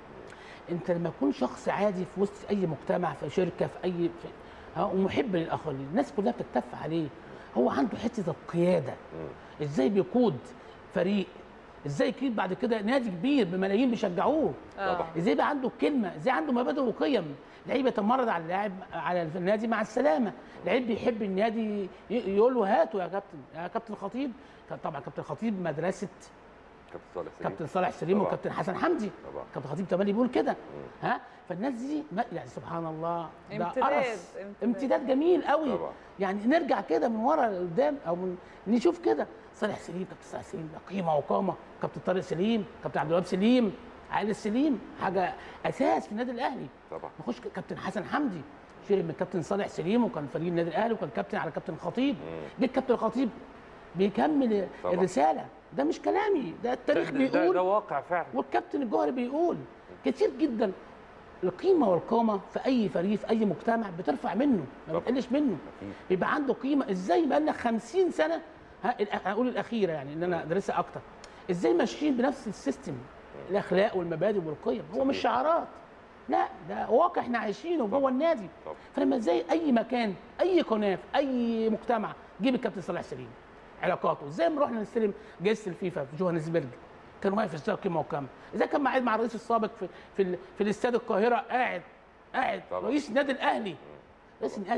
Speaker 9: انت لما تكون شخص عادي في وسط اي مجتمع في شركه في اي في ها ومحب للاخرين الناس كلها بتتف عليه هو عنده حته القياده ازاي بيقود فريق ازاي يقيد بعد كده نادي كبير بملايين بيشجعوه
Speaker 2: طبعا
Speaker 9: ازاي بقى عنده كلمه ازاي عنده مبادئ وقيم لعيب يتمرد على اللاعب على النادي مع السلامه لعيب بيحب النادي ي- يقول له هاتوا يا كابتن يا كابتن خطيب كان طبعا كابتن خطيب مدرسه
Speaker 1: كابتن صالح سليم
Speaker 9: كابتن صالح سليم
Speaker 1: طبعا.
Speaker 9: وكابتن حسن حمدي
Speaker 1: طبعا.
Speaker 9: كابتن خطيب تملي بيقول كده ها فالناس دي ما يعني سبحان الله ده
Speaker 2: امتداد،
Speaker 9: قرص
Speaker 2: امتداد.
Speaker 9: امتداد جميل قوي
Speaker 1: طبعا.
Speaker 9: يعني نرجع كده من ورا لقدام او من نشوف كده صالح سليم كابتن صالح سليم ده قيمه وقامه كابتن طارق سليم كابتن عبد الوهاب سليم عادل السليم حاجه اساس في النادي الاهلي
Speaker 1: طبعا
Speaker 9: نخش كابتن حسن حمدي شرب من كابتن صالح سليم وكان فريق النادي الاهلي وكان كابتن على كابتن خطيب جه الكابتن خطيب بيكمل
Speaker 1: طبعا.
Speaker 9: الرساله ده مش كلامي ده التاريخ
Speaker 1: ده, ده,
Speaker 9: بيقول
Speaker 1: ده واقع فعلا
Speaker 9: والكابتن الجوهري بيقول كتير جدا القيمه والقامه في اي فريق في اي مجتمع بترفع منه ما
Speaker 1: طبعا.
Speaker 9: بتقلش منه
Speaker 1: أكيد.
Speaker 9: بيبقى عنده قيمه ازاي بقى لنا 50 سنه ها الأ- هقول الاخيره يعني ان انا ادرسها اكتر ازاي ماشيين بنفس السيستم الاخلاق والمبادئ والقيم هو مش
Speaker 1: صحيح.
Speaker 9: شعارات لا ده واقع احنا عايشينه
Speaker 1: طبعا.
Speaker 9: جوه النادي
Speaker 1: طبعا.
Speaker 9: فلما ازاي اي مكان اي قناه في اي مجتمع جيب الكابتن صالح سليم علاقاته زي ما رحنا نستلم جائزه الفيفا في جوهانسبرج كان واقف يستلم قيمه وكم اذا كان قاعد مع الرئيس السابق في في, ال- في الاستاد القاهره قاعد قاعد
Speaker 1: طبعا.
Speaker 9: رئيس النادي الاهلي رئيس النادي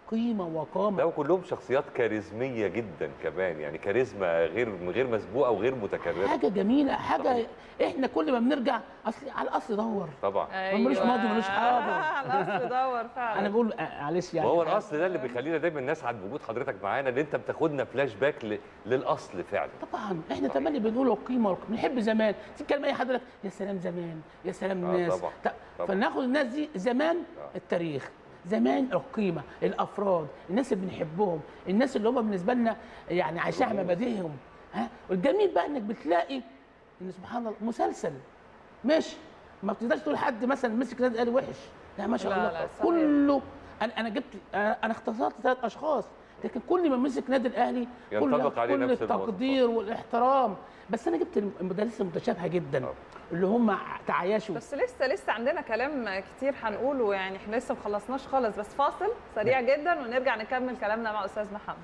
Speaker 9: قيمه وقامه
Speaker 1: لا وكلهم شخصيات كاريزميه جدا كمان يعني كاريزما غير غير مسبوقه وغير متكرره
Speaker 9: حاجه جميله حاجه احنا كل ما بنرجع اصل على الاصل دور
Speaker 1: طبعا
Speaker 9: ملوش ماضي ملوش حاضر
Speaker 2: على الاصل دور فعلا
Speaker 9: انا بقول آه، معلش يعني
Speaker 1: وهو الاصل ده اللي بيخلينا دايما نسعد بوجود حضرتك معانا ان انت بتاخدنا فلاش باك ل... للاصل فعلا
Speaker 9: طبعا احنا تملي بنقول القيمه والق- بنحب زمان تتكلم اي حد يقول لك يا سلام زمان يا سلام
Speaker 1: آه،
Speaker 9: الناس
Speaker 1: طبعا،
Speaker 9: ت-
Speaker 1: طبعا.
Speaker 9: فناخد الناس دي زمان التاريخ زمان القيمه الافراد الناس اللي بنحبهم الناس اللي هم بالنسبه لنا يعني عايشين على مبادئهم ها والجميل بقى انك بتلاقي ان سبحان الله مسلسل ماشي ما بتقدرش تقول حد مثلا مسك نادي الاهلي وحش لا ما شاء
Speaker 2: لا،
Speaker 9: الله
Speaker 2: لا، صحيح.
Speaker 9: كله انا انا جبت انا أنا اختصرت ثلاث اشخاص لكن كل ما مسك نادي الاهلي كل
Speaker 1: ينطبق عليه
Speaker 9: كل
Speaker 1: نفس المواصفات.
Speaker 9: التقدير والاحترام بس انا جبت المدارس المتشابهه جدا اللي هم تعايشوا
Speaker 2: بس لسه لسه عندنا كلام كتير هنقوله يعني احنا لسه ما خلصناش خالص بس فاصل سريع جدا ونرجع نكمل كلامنا مع استاذ محمد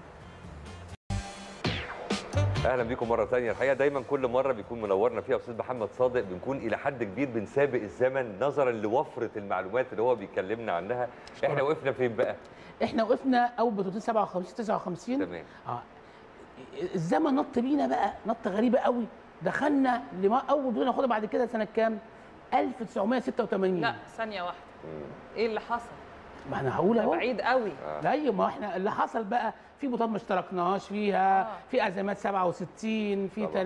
Speaker 1: اهلا بيكم مره ثانيه الحقيقه دايما كل مره بيكون منورنا فيها استاذ محمد صادق بنكون الى حد كبير بنسابق الزمن نظرا لوفره المعلومات اللي هو بيكلمنا عنها احنا وقفنا فين بقى
Speaker 9: احنا وقفنا اول بطولتين 57 59
Speaker 1: تمام
Speaker 9: اه الزمن نط بينا بقى نط غريبه قوي دخلنا لما اول بطوله ناخدها بعد كده سنه كام 1986
Speaker 2: لا ثانيه واحده ايه اللي حصل
Speaker 9: ما انا هقول اهو
Speaker 2: بعيد قوي
Speaker 9: لا ايوه ما احنا اللي حصل بقى في بطولات ما اشتركناش فيها
Speaker 2: آه.
Speaker 9: في ازمات 67 في
Speaker 1: طبعا.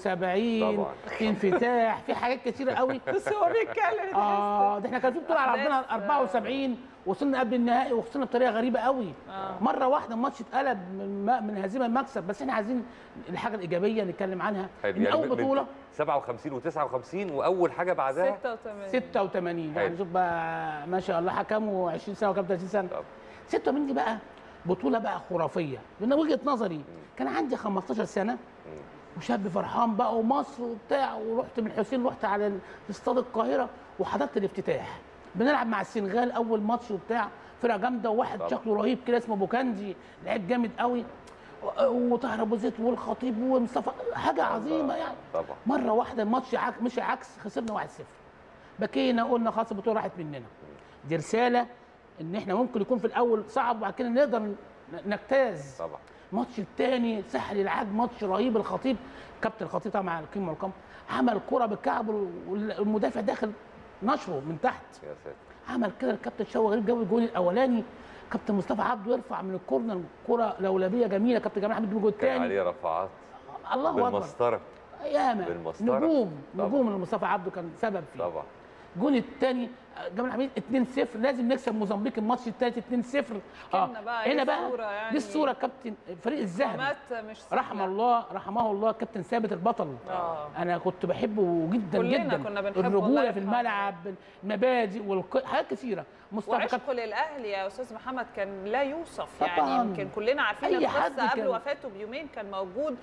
Speaker 9: 73
Speaker 1: طبعا.
Speaker 9: في انفتاح في حاجات كتيره قوي
Speaker 2: بس هو بيتكلم
Speaker 9: اه ده احنا كان في بطوله على
Speaker 2: أحداث،
Speaker 9: ارضنا 74 وصلنا قبل النهائي وخسرنا بطريقه غريبه قوي
Speaker 2: آه.
Speaker 9: مره واحده الماتش اتقلب من ما- من هزيمه لمكسب بس احنا عايزين الحاجه الايجابيه نتكلم عنها
Speaker 1: حلو
Speaker 9: ان اول
Speaker 1: من- من
Speaker 9: بطوله
Speaker 1: 57 و59 واول حاجه بعدها
Speaker 2: 86
Speaker 9: 86
Speaker 1: حلو.
Speaker 9: يعني شوف بقى ما شاء الله حكموا 20 سنه وكام 30 سنه
Speaker 1: طب.
Speaker 9: 86 دي بقى بطوله بقى خرافيه من وجهه نظري كان عندي 15 سنه وشاب فرحان بقى ومصر وبتاع ورحت من الحسين رحت على استاد القاهره وحضرت الافتتاح بنلعب مع السنغال اول ماتش وبتاع فرقه جامده وواحد
Speaker 1: طبعا.
Speaker 9: شكله رهيب كده اسمه بوكاندي لعيب جامد قوي و- وطاهر ابو زيد والخطيب ومصطفى حاجه عظيمه يعني
Speaker 1: طبعا
Speaker 9: مره واحده الماتش عك مشي عكس خسرنا 1-0 بكينا قلنا خلاص البطوله راحت مننا دي رساله ان احنا ممكن يكون في الاول صعب وبعد كده نقدر ن- نجتاز
Speaker 1: طبعا
Speaker 9: الماتش الثاني سحر العاج ماتش رهيب الخطيب كابتن الخطيب طبعا مع القيمه والقام عمل كره بالكعب والمدافع داخل نشره من تحت
Speaker 1: يا ساتر
Speaker 9: عمل كده الكابتن شوقي غريب جاب الجول الاولاني كابتن مصطفى عبده يرفع من الكورنر كره لولبيه جميله كابتن جمال حميد الجول
Speaker 1: كان
Speaker 9: الثاني
Speaker 1: عليه رفعات
Speaker 9: الله اكبر
Speaker 1: بالمسطره
Speaker 9: ياما
Speaker 1: بالمسطرة.
Speaker 9: نجوم
Speaker 1: طبعا.
Speaker 9: نجوم اللي مصطفى عبده كان سبب فيه
Speaker 1: طبعا
Speaker 9: الجون الثاني جمال حميد 2-0 لازم نكسب موزمبيق الماتش الثالث 2-0
Speaker 2: كنا بقى،
Speaker 9: هنا
Speaker 2: دي
Speaker 9: بقى
Speaker 2: الصورة يعني.
Speaker 9: دي الصوره كابتن فريق الذهبي
Speaker 2: مات مش سهلة.
Speaker 9: رحم الله رحمه الله كابتن ثابت البطل
Speaker 2: آه.
Speaker 9: انا كنت بحبه جدا
Speaker 2: كلنا
Speaker 9: جدا
Speaker 2: كنا بنحبه، الله
Speaker 9: الرجوله في
Speaker 2: يرحمه.
Speaker 9: الملعب المبادئ والق... حاجات كثيره مصطفى كابتن
Speaker 2: وعشقه للاهلي يا استاذ محمد كان لا يوصف
Speaker 9: طبعاً.
Speaker 2: يعني يمكن كلنا عارفين
Speaker 9: أي حد
Speaker 2: القصه قبل
Speaker 9: كان-
Speaker 2: وفاته بيومين كان موجود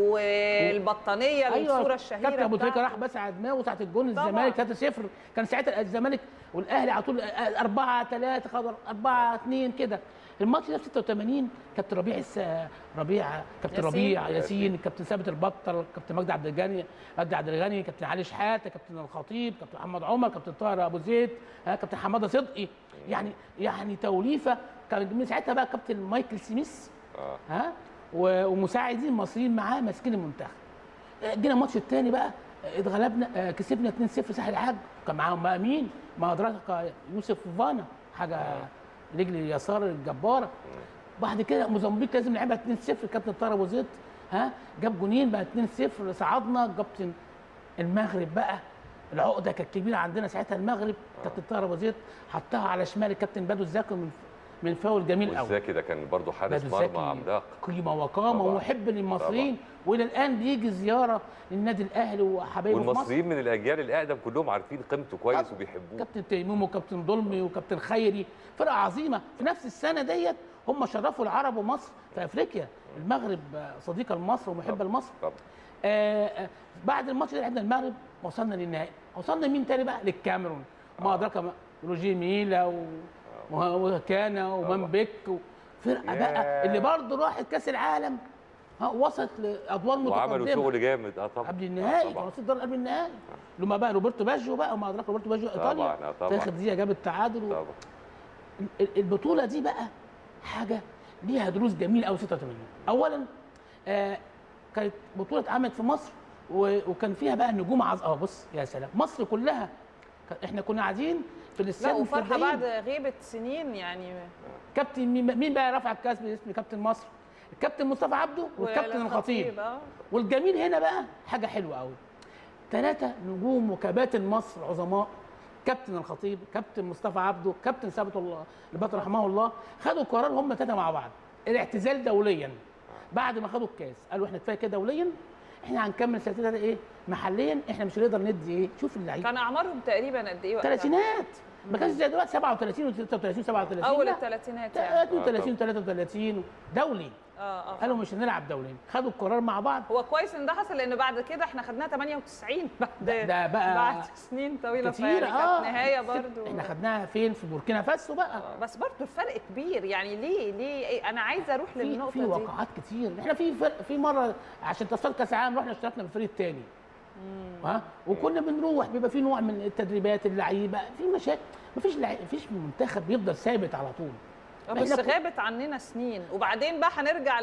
Speaker 2: والبطانيه الصوره الشهيره
Speaker 9: كابتن ابو تريكه
Speaker 2: بتاعته.
Speaker 9: راح بس على دماغه ساعه الجون
Speaker 2: طبعاً.
Speaker 9: الزمالك 3-0 كان ساعتها الزمالك والاهلي على طول 4 3 خضر 4 2 كده الماتش ده في 86 كابتن ربيع الس... ربيع كابتن
Speaker 2: ياسين.
Speaker 9: ربيع ياسين كابتن ثابت البطل كابتن مجدي عبد الغني مجدي عبد الغني كابتن علي شحاته كابتن الخطيب كابتن محمد عمر كابتن طاهر ابو زيد آه، كابتن حماده صدقي يعني يعني توليفه كان من ساعتها بقى كابتن مايكل سميث
Speaker 1: اه
Speaker 9: ها و- ومساعدين المصريين معاه ماسكين المنتخب آه، جينا الماتش الثاني بقى آه، اتغلبنا آه، كسبنا 2-0 ساحل العاج كان معاهم بقى مين؟ ما ادراك يوسف فانا حاجه رجل اليسار الجباره بعد كده موزمبيق لازم نلعبها 2-0 كابتن طارق ابو زيد ها جاب جونين بقى 2-0 صعدنا كابتن المغرب بقى العقده كانت كبيره عندنا ساعتها المغرب كابتن طارق ابو زيد حطها على شمال الكابتن بدو الزكي من من فاول جميل قوي
Speaker 1: والزكي ده كان برضه حارس
Speaker 9: بدو
Speaker 1: مرمى
Speaker 9: زكي
Speaker 1: عملاق
Speaker 9: قيمه وقامه
Speaker 1: طبعاً.
Speaker 9: ومحب للمصريين والى الان بيجي زياره للنادي الاهلي وحبايبه في مصر
Speaker 1: والمصريين من الاجيال الاقدم كلهم عارفين قيمته كويس وبيحبوه
Speaker 9: كابتن تيموم وكابتن ظلمي وكابتن خيري فرقه عظيمه في نفس السنه ديت هم شرفوا العرب ومصر في افريقيا المغرب آه، صديقه لمصر ومحبه لمصر
Speaker 1: طبعا
Speaker 9: آه آه بعد الماتش ده لعبنا المغرب وصلنا للنهائي وصلنا مين تاني بقى للكاميرون ما ادراك ما- روجيه ميلا و... و- وكانا ومان بيك فرقه بقى
Speaker 1: ياه.
Speaker 9: اللي برضه راحت كاس العالم ها وصلت لادوار متقدمه
Speaker 1: وعملوا شغل جامد اه طبعا
Speaker 9: قبل
Speaker 1: آه
Speaker 9: النهائي
Speaker 1: طبعا
Speaker 9: كانوا في الدور قبل النهائي لما بقى روبرتو باجيو بقى وما ادراك روبرتو باجيو ايطاليا
Speaker 1: طبعا آه طبعا
Speaker 9: في اخر دقيقه جاب التعادل و...
Speaker 1: طبعا
Speaker 9: ال- البطوله دي بقى حاجه ليها دروس جميله قوي 86 اولا آه كانت بطوله اتعملت في مصر و- وكان فيها بقى نجوم عظ اه بص يا سلام مصر كلها ك- احنا كنا قاعدين في
Speaker 2: لا
Speaker 9: الاستاد
Speaker 2: وفرحه
Speaker 9: متفرجين.
Speaker 2: بعد غيبه سنين يعني
Speaker 9: كابتن مين مين بقى رفع الكاس باسم كابتن مصر الكابتن مصطفى عبده والكابتن الخطيب
Speaker 2: آه.
Speaker 9: والجميل هنا بقى حاجه حلوه قوي ثلاثه نجوم وكباتن مصر عظماء كابتن الخطيب كابتن مصطفى عبده كابتن ثابت الله البطل رحمه الله خدوا قرار هم ثلاثه مع بعض الاعتزال دوليا بعد ما خدوا الكاس قالوا احنا كفايه كده دوليا احنا هنكمل سنتين ايه محليا احنا مش هنقدر ندي ايه شوف اللعيبه
Speaker 2: كان اعمارهم تقريبا قد ايه وقتها؟
Speaker 9: ثلاثينات ما كانش زي دلوقتي 37 و36 37
Speaker 2: اول
Speaker 9: لا.
Speaker 2: الثلاثينات يعني
Speaker 9: 32 33 دولي
Speaker 2: اه اه
Speaker 9: قالوا مش هنلعب دولي خدوا القرار مع بعض
Speaker 2: هو كويس ان ده حصل لان بعد كده احنا خدناها 98 بعد
Speaker 9: ده- ده بقى
Speaker 2: بعد سنين طويله
Speaker 9: كتير
Speaker 2: فيعني
Speaker 9: اه
Speaker 2: كانت نهايه برضو
Speaker 9: احنا خدناها فين في بوركينا فاسو بقى
Speaker 2: بس برضو الفرق كبير يعني ليه ليه إيه؟ انا عايزه اروح
Speaker 9: في
Speaker 2: للنقطه
Speaker 9: في
Speaker 2: دي
Speaker 9: وقعات كتير احنا في فرق في مره عشان تصفيات كاس العالم رحنا اشتركنا بالفريق الثاني ها وكنا بنروح بيبقى في نوع من التدريبات اللعيبه في مشاكل مفيش لعيب مفيش منتخب بيفضل ثابت على طول
Speaker 2: آه، بس
Speaker 9: إحنا-
Speaker 2: غابت عننا سنين وبعدين بقى هنرجع ل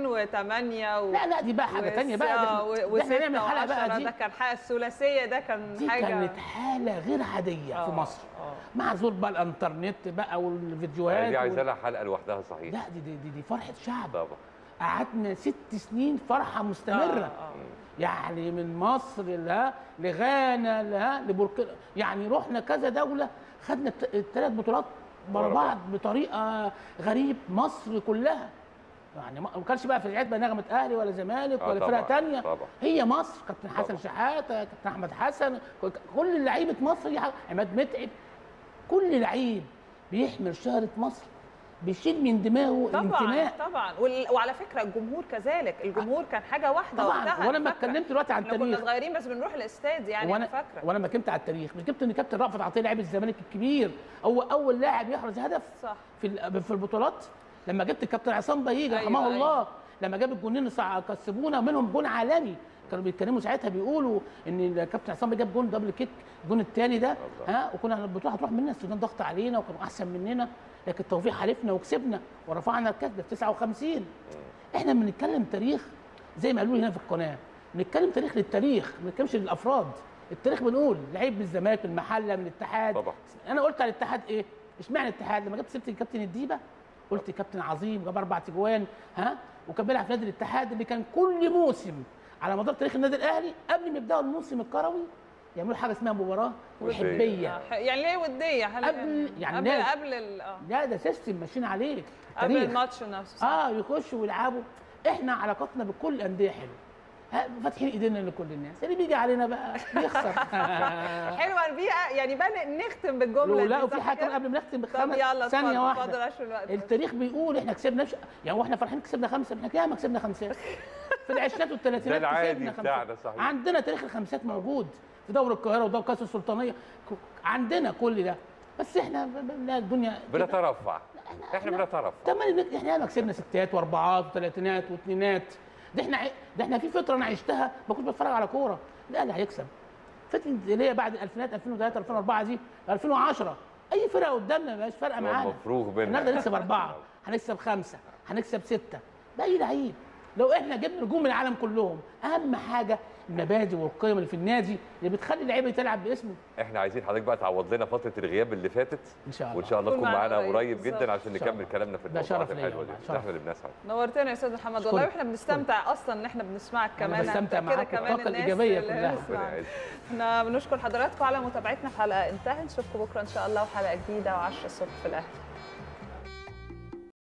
Speaker 2: 2008 و...
Speaker 9: لا لا دي بقى حاجه ثانيه بقى ده
Speaker 2: و...
Speaker 9: إحنا- ده احنا نعمل حلقه بقى
Speaker 2: و16
Speaker 9: دي
Speaker 2: ده كان حاجه الثلاثيه ده كان
Speaker 9: دي
Speaker 2: حاجه
Speaker 9: كانت حاله غير عاديه في
Speaker 2: آه،
Speaker 9: مصر
Speaker 2: آه.
Speaker 9: مع ظهور بقى الانترنت بقى والفيديوهات
Speaker 1: دي عايزه
Speaker 9: وال-
Speaker 1: لها حلقه لوحدها صحيح
Speaker 9: لا دي دي, دي, دي فرحه شعب
Speaker 1: طبعا
Speaker 9: قعدنا ست سنين فرحه مستمره
Speaker 2: آه، آه.
Speaker 9: يعني من مصر لها لغانا لها لبوركينا يعني رحنا كذا دوله خدنا الثلاث بطولات ورا
Speaker 1: ورا
Speaker 9: بعض بطريقه غريب مصر كلها يعني ما ما كانش بقى في العيد بقى نغمه اهلي ولا زمالك
Speaker 1: آه،
Speaker 9: ولا
Speaker 1: طبعاً،
Speaker 9: فرق تانية
Speaker 1: طبعاً.
Speaker 9: هي مصر كابتن حسن
Speaker 1: طبعاً.
Speaker 9: شحاته كابتن احمد حسن كل لعيبه مصر هي حاجة- عماد متعب كل لعيب بيحمل شهره مصر بيشيل من دماغه
Speaker 2: طبعا
Speaker 9: الانتماء
Speaker 2: طبعا وال... وعلى فكره الجمهور كذلك الجمهور كان حاجه واحده
Speaker 9: طبعا
Speaker 2: وقتها
Speaker 9: وانا
Speaker 2: أنا
Speaker 9: ما
Speaker 2: فاكرة.
Speaker 9: اتكلمت دلوقتي عن
Speaker 2: احنا كنا
Speaker 9: التاريخ
Speaker 2: صغيرين بس بنروح الاستاد يعني
Speaker 9: وانا
Speaker 2: انا فاكره
Speaker 9: وانا ما كنت على التاريخ مش جبت ان كابتن رأفت عطيه لاعب الزمالك الكبير هو اول لاعب يحرز هدف
Speaker 2: صح
Speaker 9: في ال- في البطولات لما جبت الكابتن عصام بهيج
Speaker 2: أيوة،
Speaker 9: رحمه
Speaker 2: أيوة.
Speaker 9: الله لما جاب الجونين صع- كسبونا منهم جون عالمي كانوا بيتكلموا ساعتها بيقولوا ان الكابتن عصام بهيج جاب جون دبل كيك الجون الثاني ده ها وكنا البطوله هتروح مننا السودان ضغط علينا وكانوا احسن مننا لكن التوفيق حالفنا وكسبنا ورفعنا الكاس ده في 59 احنا بنتكلم تاريخ زي ما قالوا لي هنا في القناه بنتكلم تاريخ للتاريخ ما بنتكلمش للافراد التاريخ بنقول لعيب من الزمالك من المحله من الاتحاد
Speaker 1: طبعا.
Speaker 9: انا قلت على الاتحاد ايه اشمعنى الاتحاد لما جبت سيره الكابتن الديبه قلت كابتن عظيم جاب اربع تجوان ها وكان بيلعب في نادي الاتحاد اللي كان كل موسم على مدار تاريخ النادي الاهلي قبل ما يبداوا الموسم الكروي يعملوا حاجه اسمها مباراه
Speaker 1: ودية.
Speaker 9: حبيه
Speaker 2: آه، يعني ليه وديه هل
Speaker 9: قبل- يعني
Speaker 2: قبل
Speaker 9: ناس-
Speaker 2: قبل ال- اه
Speaker 9: لا ده سيستم ماشيين عليه
Speaker 2: قبل
Speaker 9: تاريخ.
Speaker 2: الماتش نفسه
Speaker 9: اه يخشوا ويلعبوا احنا علاقتنا بكل الانديه حلوه ها، فاتحين ايدينا لكل الناس اللي بيجي علينا بقى بيخسر
Speaker 2: حلوه البيئه يعني بقى نختم بالجمله
Speaker 9: لا
Speaker 2: دي
Speaker 9: وفي
Speaker 2: صح
Speaker 9: حاجه
Speaker 2: كده؟
Speaker 9: كمان قبل ما نختم
Speaker 2: طب
Speaker 9: بخمس
Speaker 2: يلا
Speaker 9: ثانيه
Speaker 2: اتفضل
Speaker 9: واحده
Speaker 2: اتفضل عشان الوقت
Speaker 9: التاريخ بيقول احنا كسبنا نفس يعني واحنا فرحين كسبنا خمسه احنا ياما كسبنا خمسات في العشرينات والثلاثينات
Speaker 1: ده العادي
Speaker 9: كسبنا خمسات.
Speaker 1: بتاعنا، صحيح.
Speaker 9: عندنا تاريخ الخمسات موجود في دوري القاهره ودوري كاس السلطانيه ك- عندنا كل ده بس احنا ب- ب- لا الدنيا كده.
Speaker 1: بنترفع احنا بنترفع
Speaker 9: تمام احنا ياما كسبنا ستات واربعات وثلاثينات واثنينات ده احنا ع- ده احنا في فتره انا عشتها ما كنتش بتفرج على كوره الاهلي هيكسب فتره اللي هي بعد الالفينات 2003 2004 دي 2010 اي فرقه قدامنا ما بقاش فارقه معانا
Speaker 1: مفروغ منها
Speaker 9: النهارده نكسب اربعه هنكسب خمسه هنكسب سته ده اي لعيب لو احنا جبنا نجوم من العالم كلهم اهم حاجه المبادئ والقيم اللي في النادي اللي بتخلي اللعيبه تلعب باسمه
Speaker 1: احنا عايزين حضرتك بقى تعوض لنا فتره الغياب اللي فاتت
Speaker 9: ان شاء الله
Speaker 1: وان شاء الله
Speaker 2: كون
Speaker 1: تكون
Speaker 2: معانا
Speaker 1: معانا
Speaker 2: قريب
Speaker 1: قريب
Speaker 2: بالظبط.
Speaker 1: جدا عشان
Speaker 9: إن شاء
Speaker 1: نكمل
Speaker 9: الله.
Speaker 1: كلامنا في
Speaker 9: ده
Speaker 1: الموضوعات
Speaker 9: شرف ليا
Speaker 1: الحلوه دي
Speaker 9: والله، شرف.
Speaker 1: احنا اللي بنسعد
Speaker 2: نورتنا يا استاذ محمد والله واحنا بنستمتع اصلا ان احنا بنسمعك كمان
Speaker 9: أنا بستمتع
Speaker 2: أنت كده
Speaker 9: معاك
Speaker 2: كمان
Speaker 9: والطاقة
Speaker 2: الناس
Speaker 9: الإيجابية
Speaker 2: اللي
Speaker 9: كلها.
Speaker 2: بتسمعك.
Speaker 1: ربنا يعزك.
Speaker 2: احنا بنشكر حضراتكم على متابعتنا في حلقه انتهت نشوفكم بكره ان شاء الله وحلقه جديده و10 الصبح في الاهلي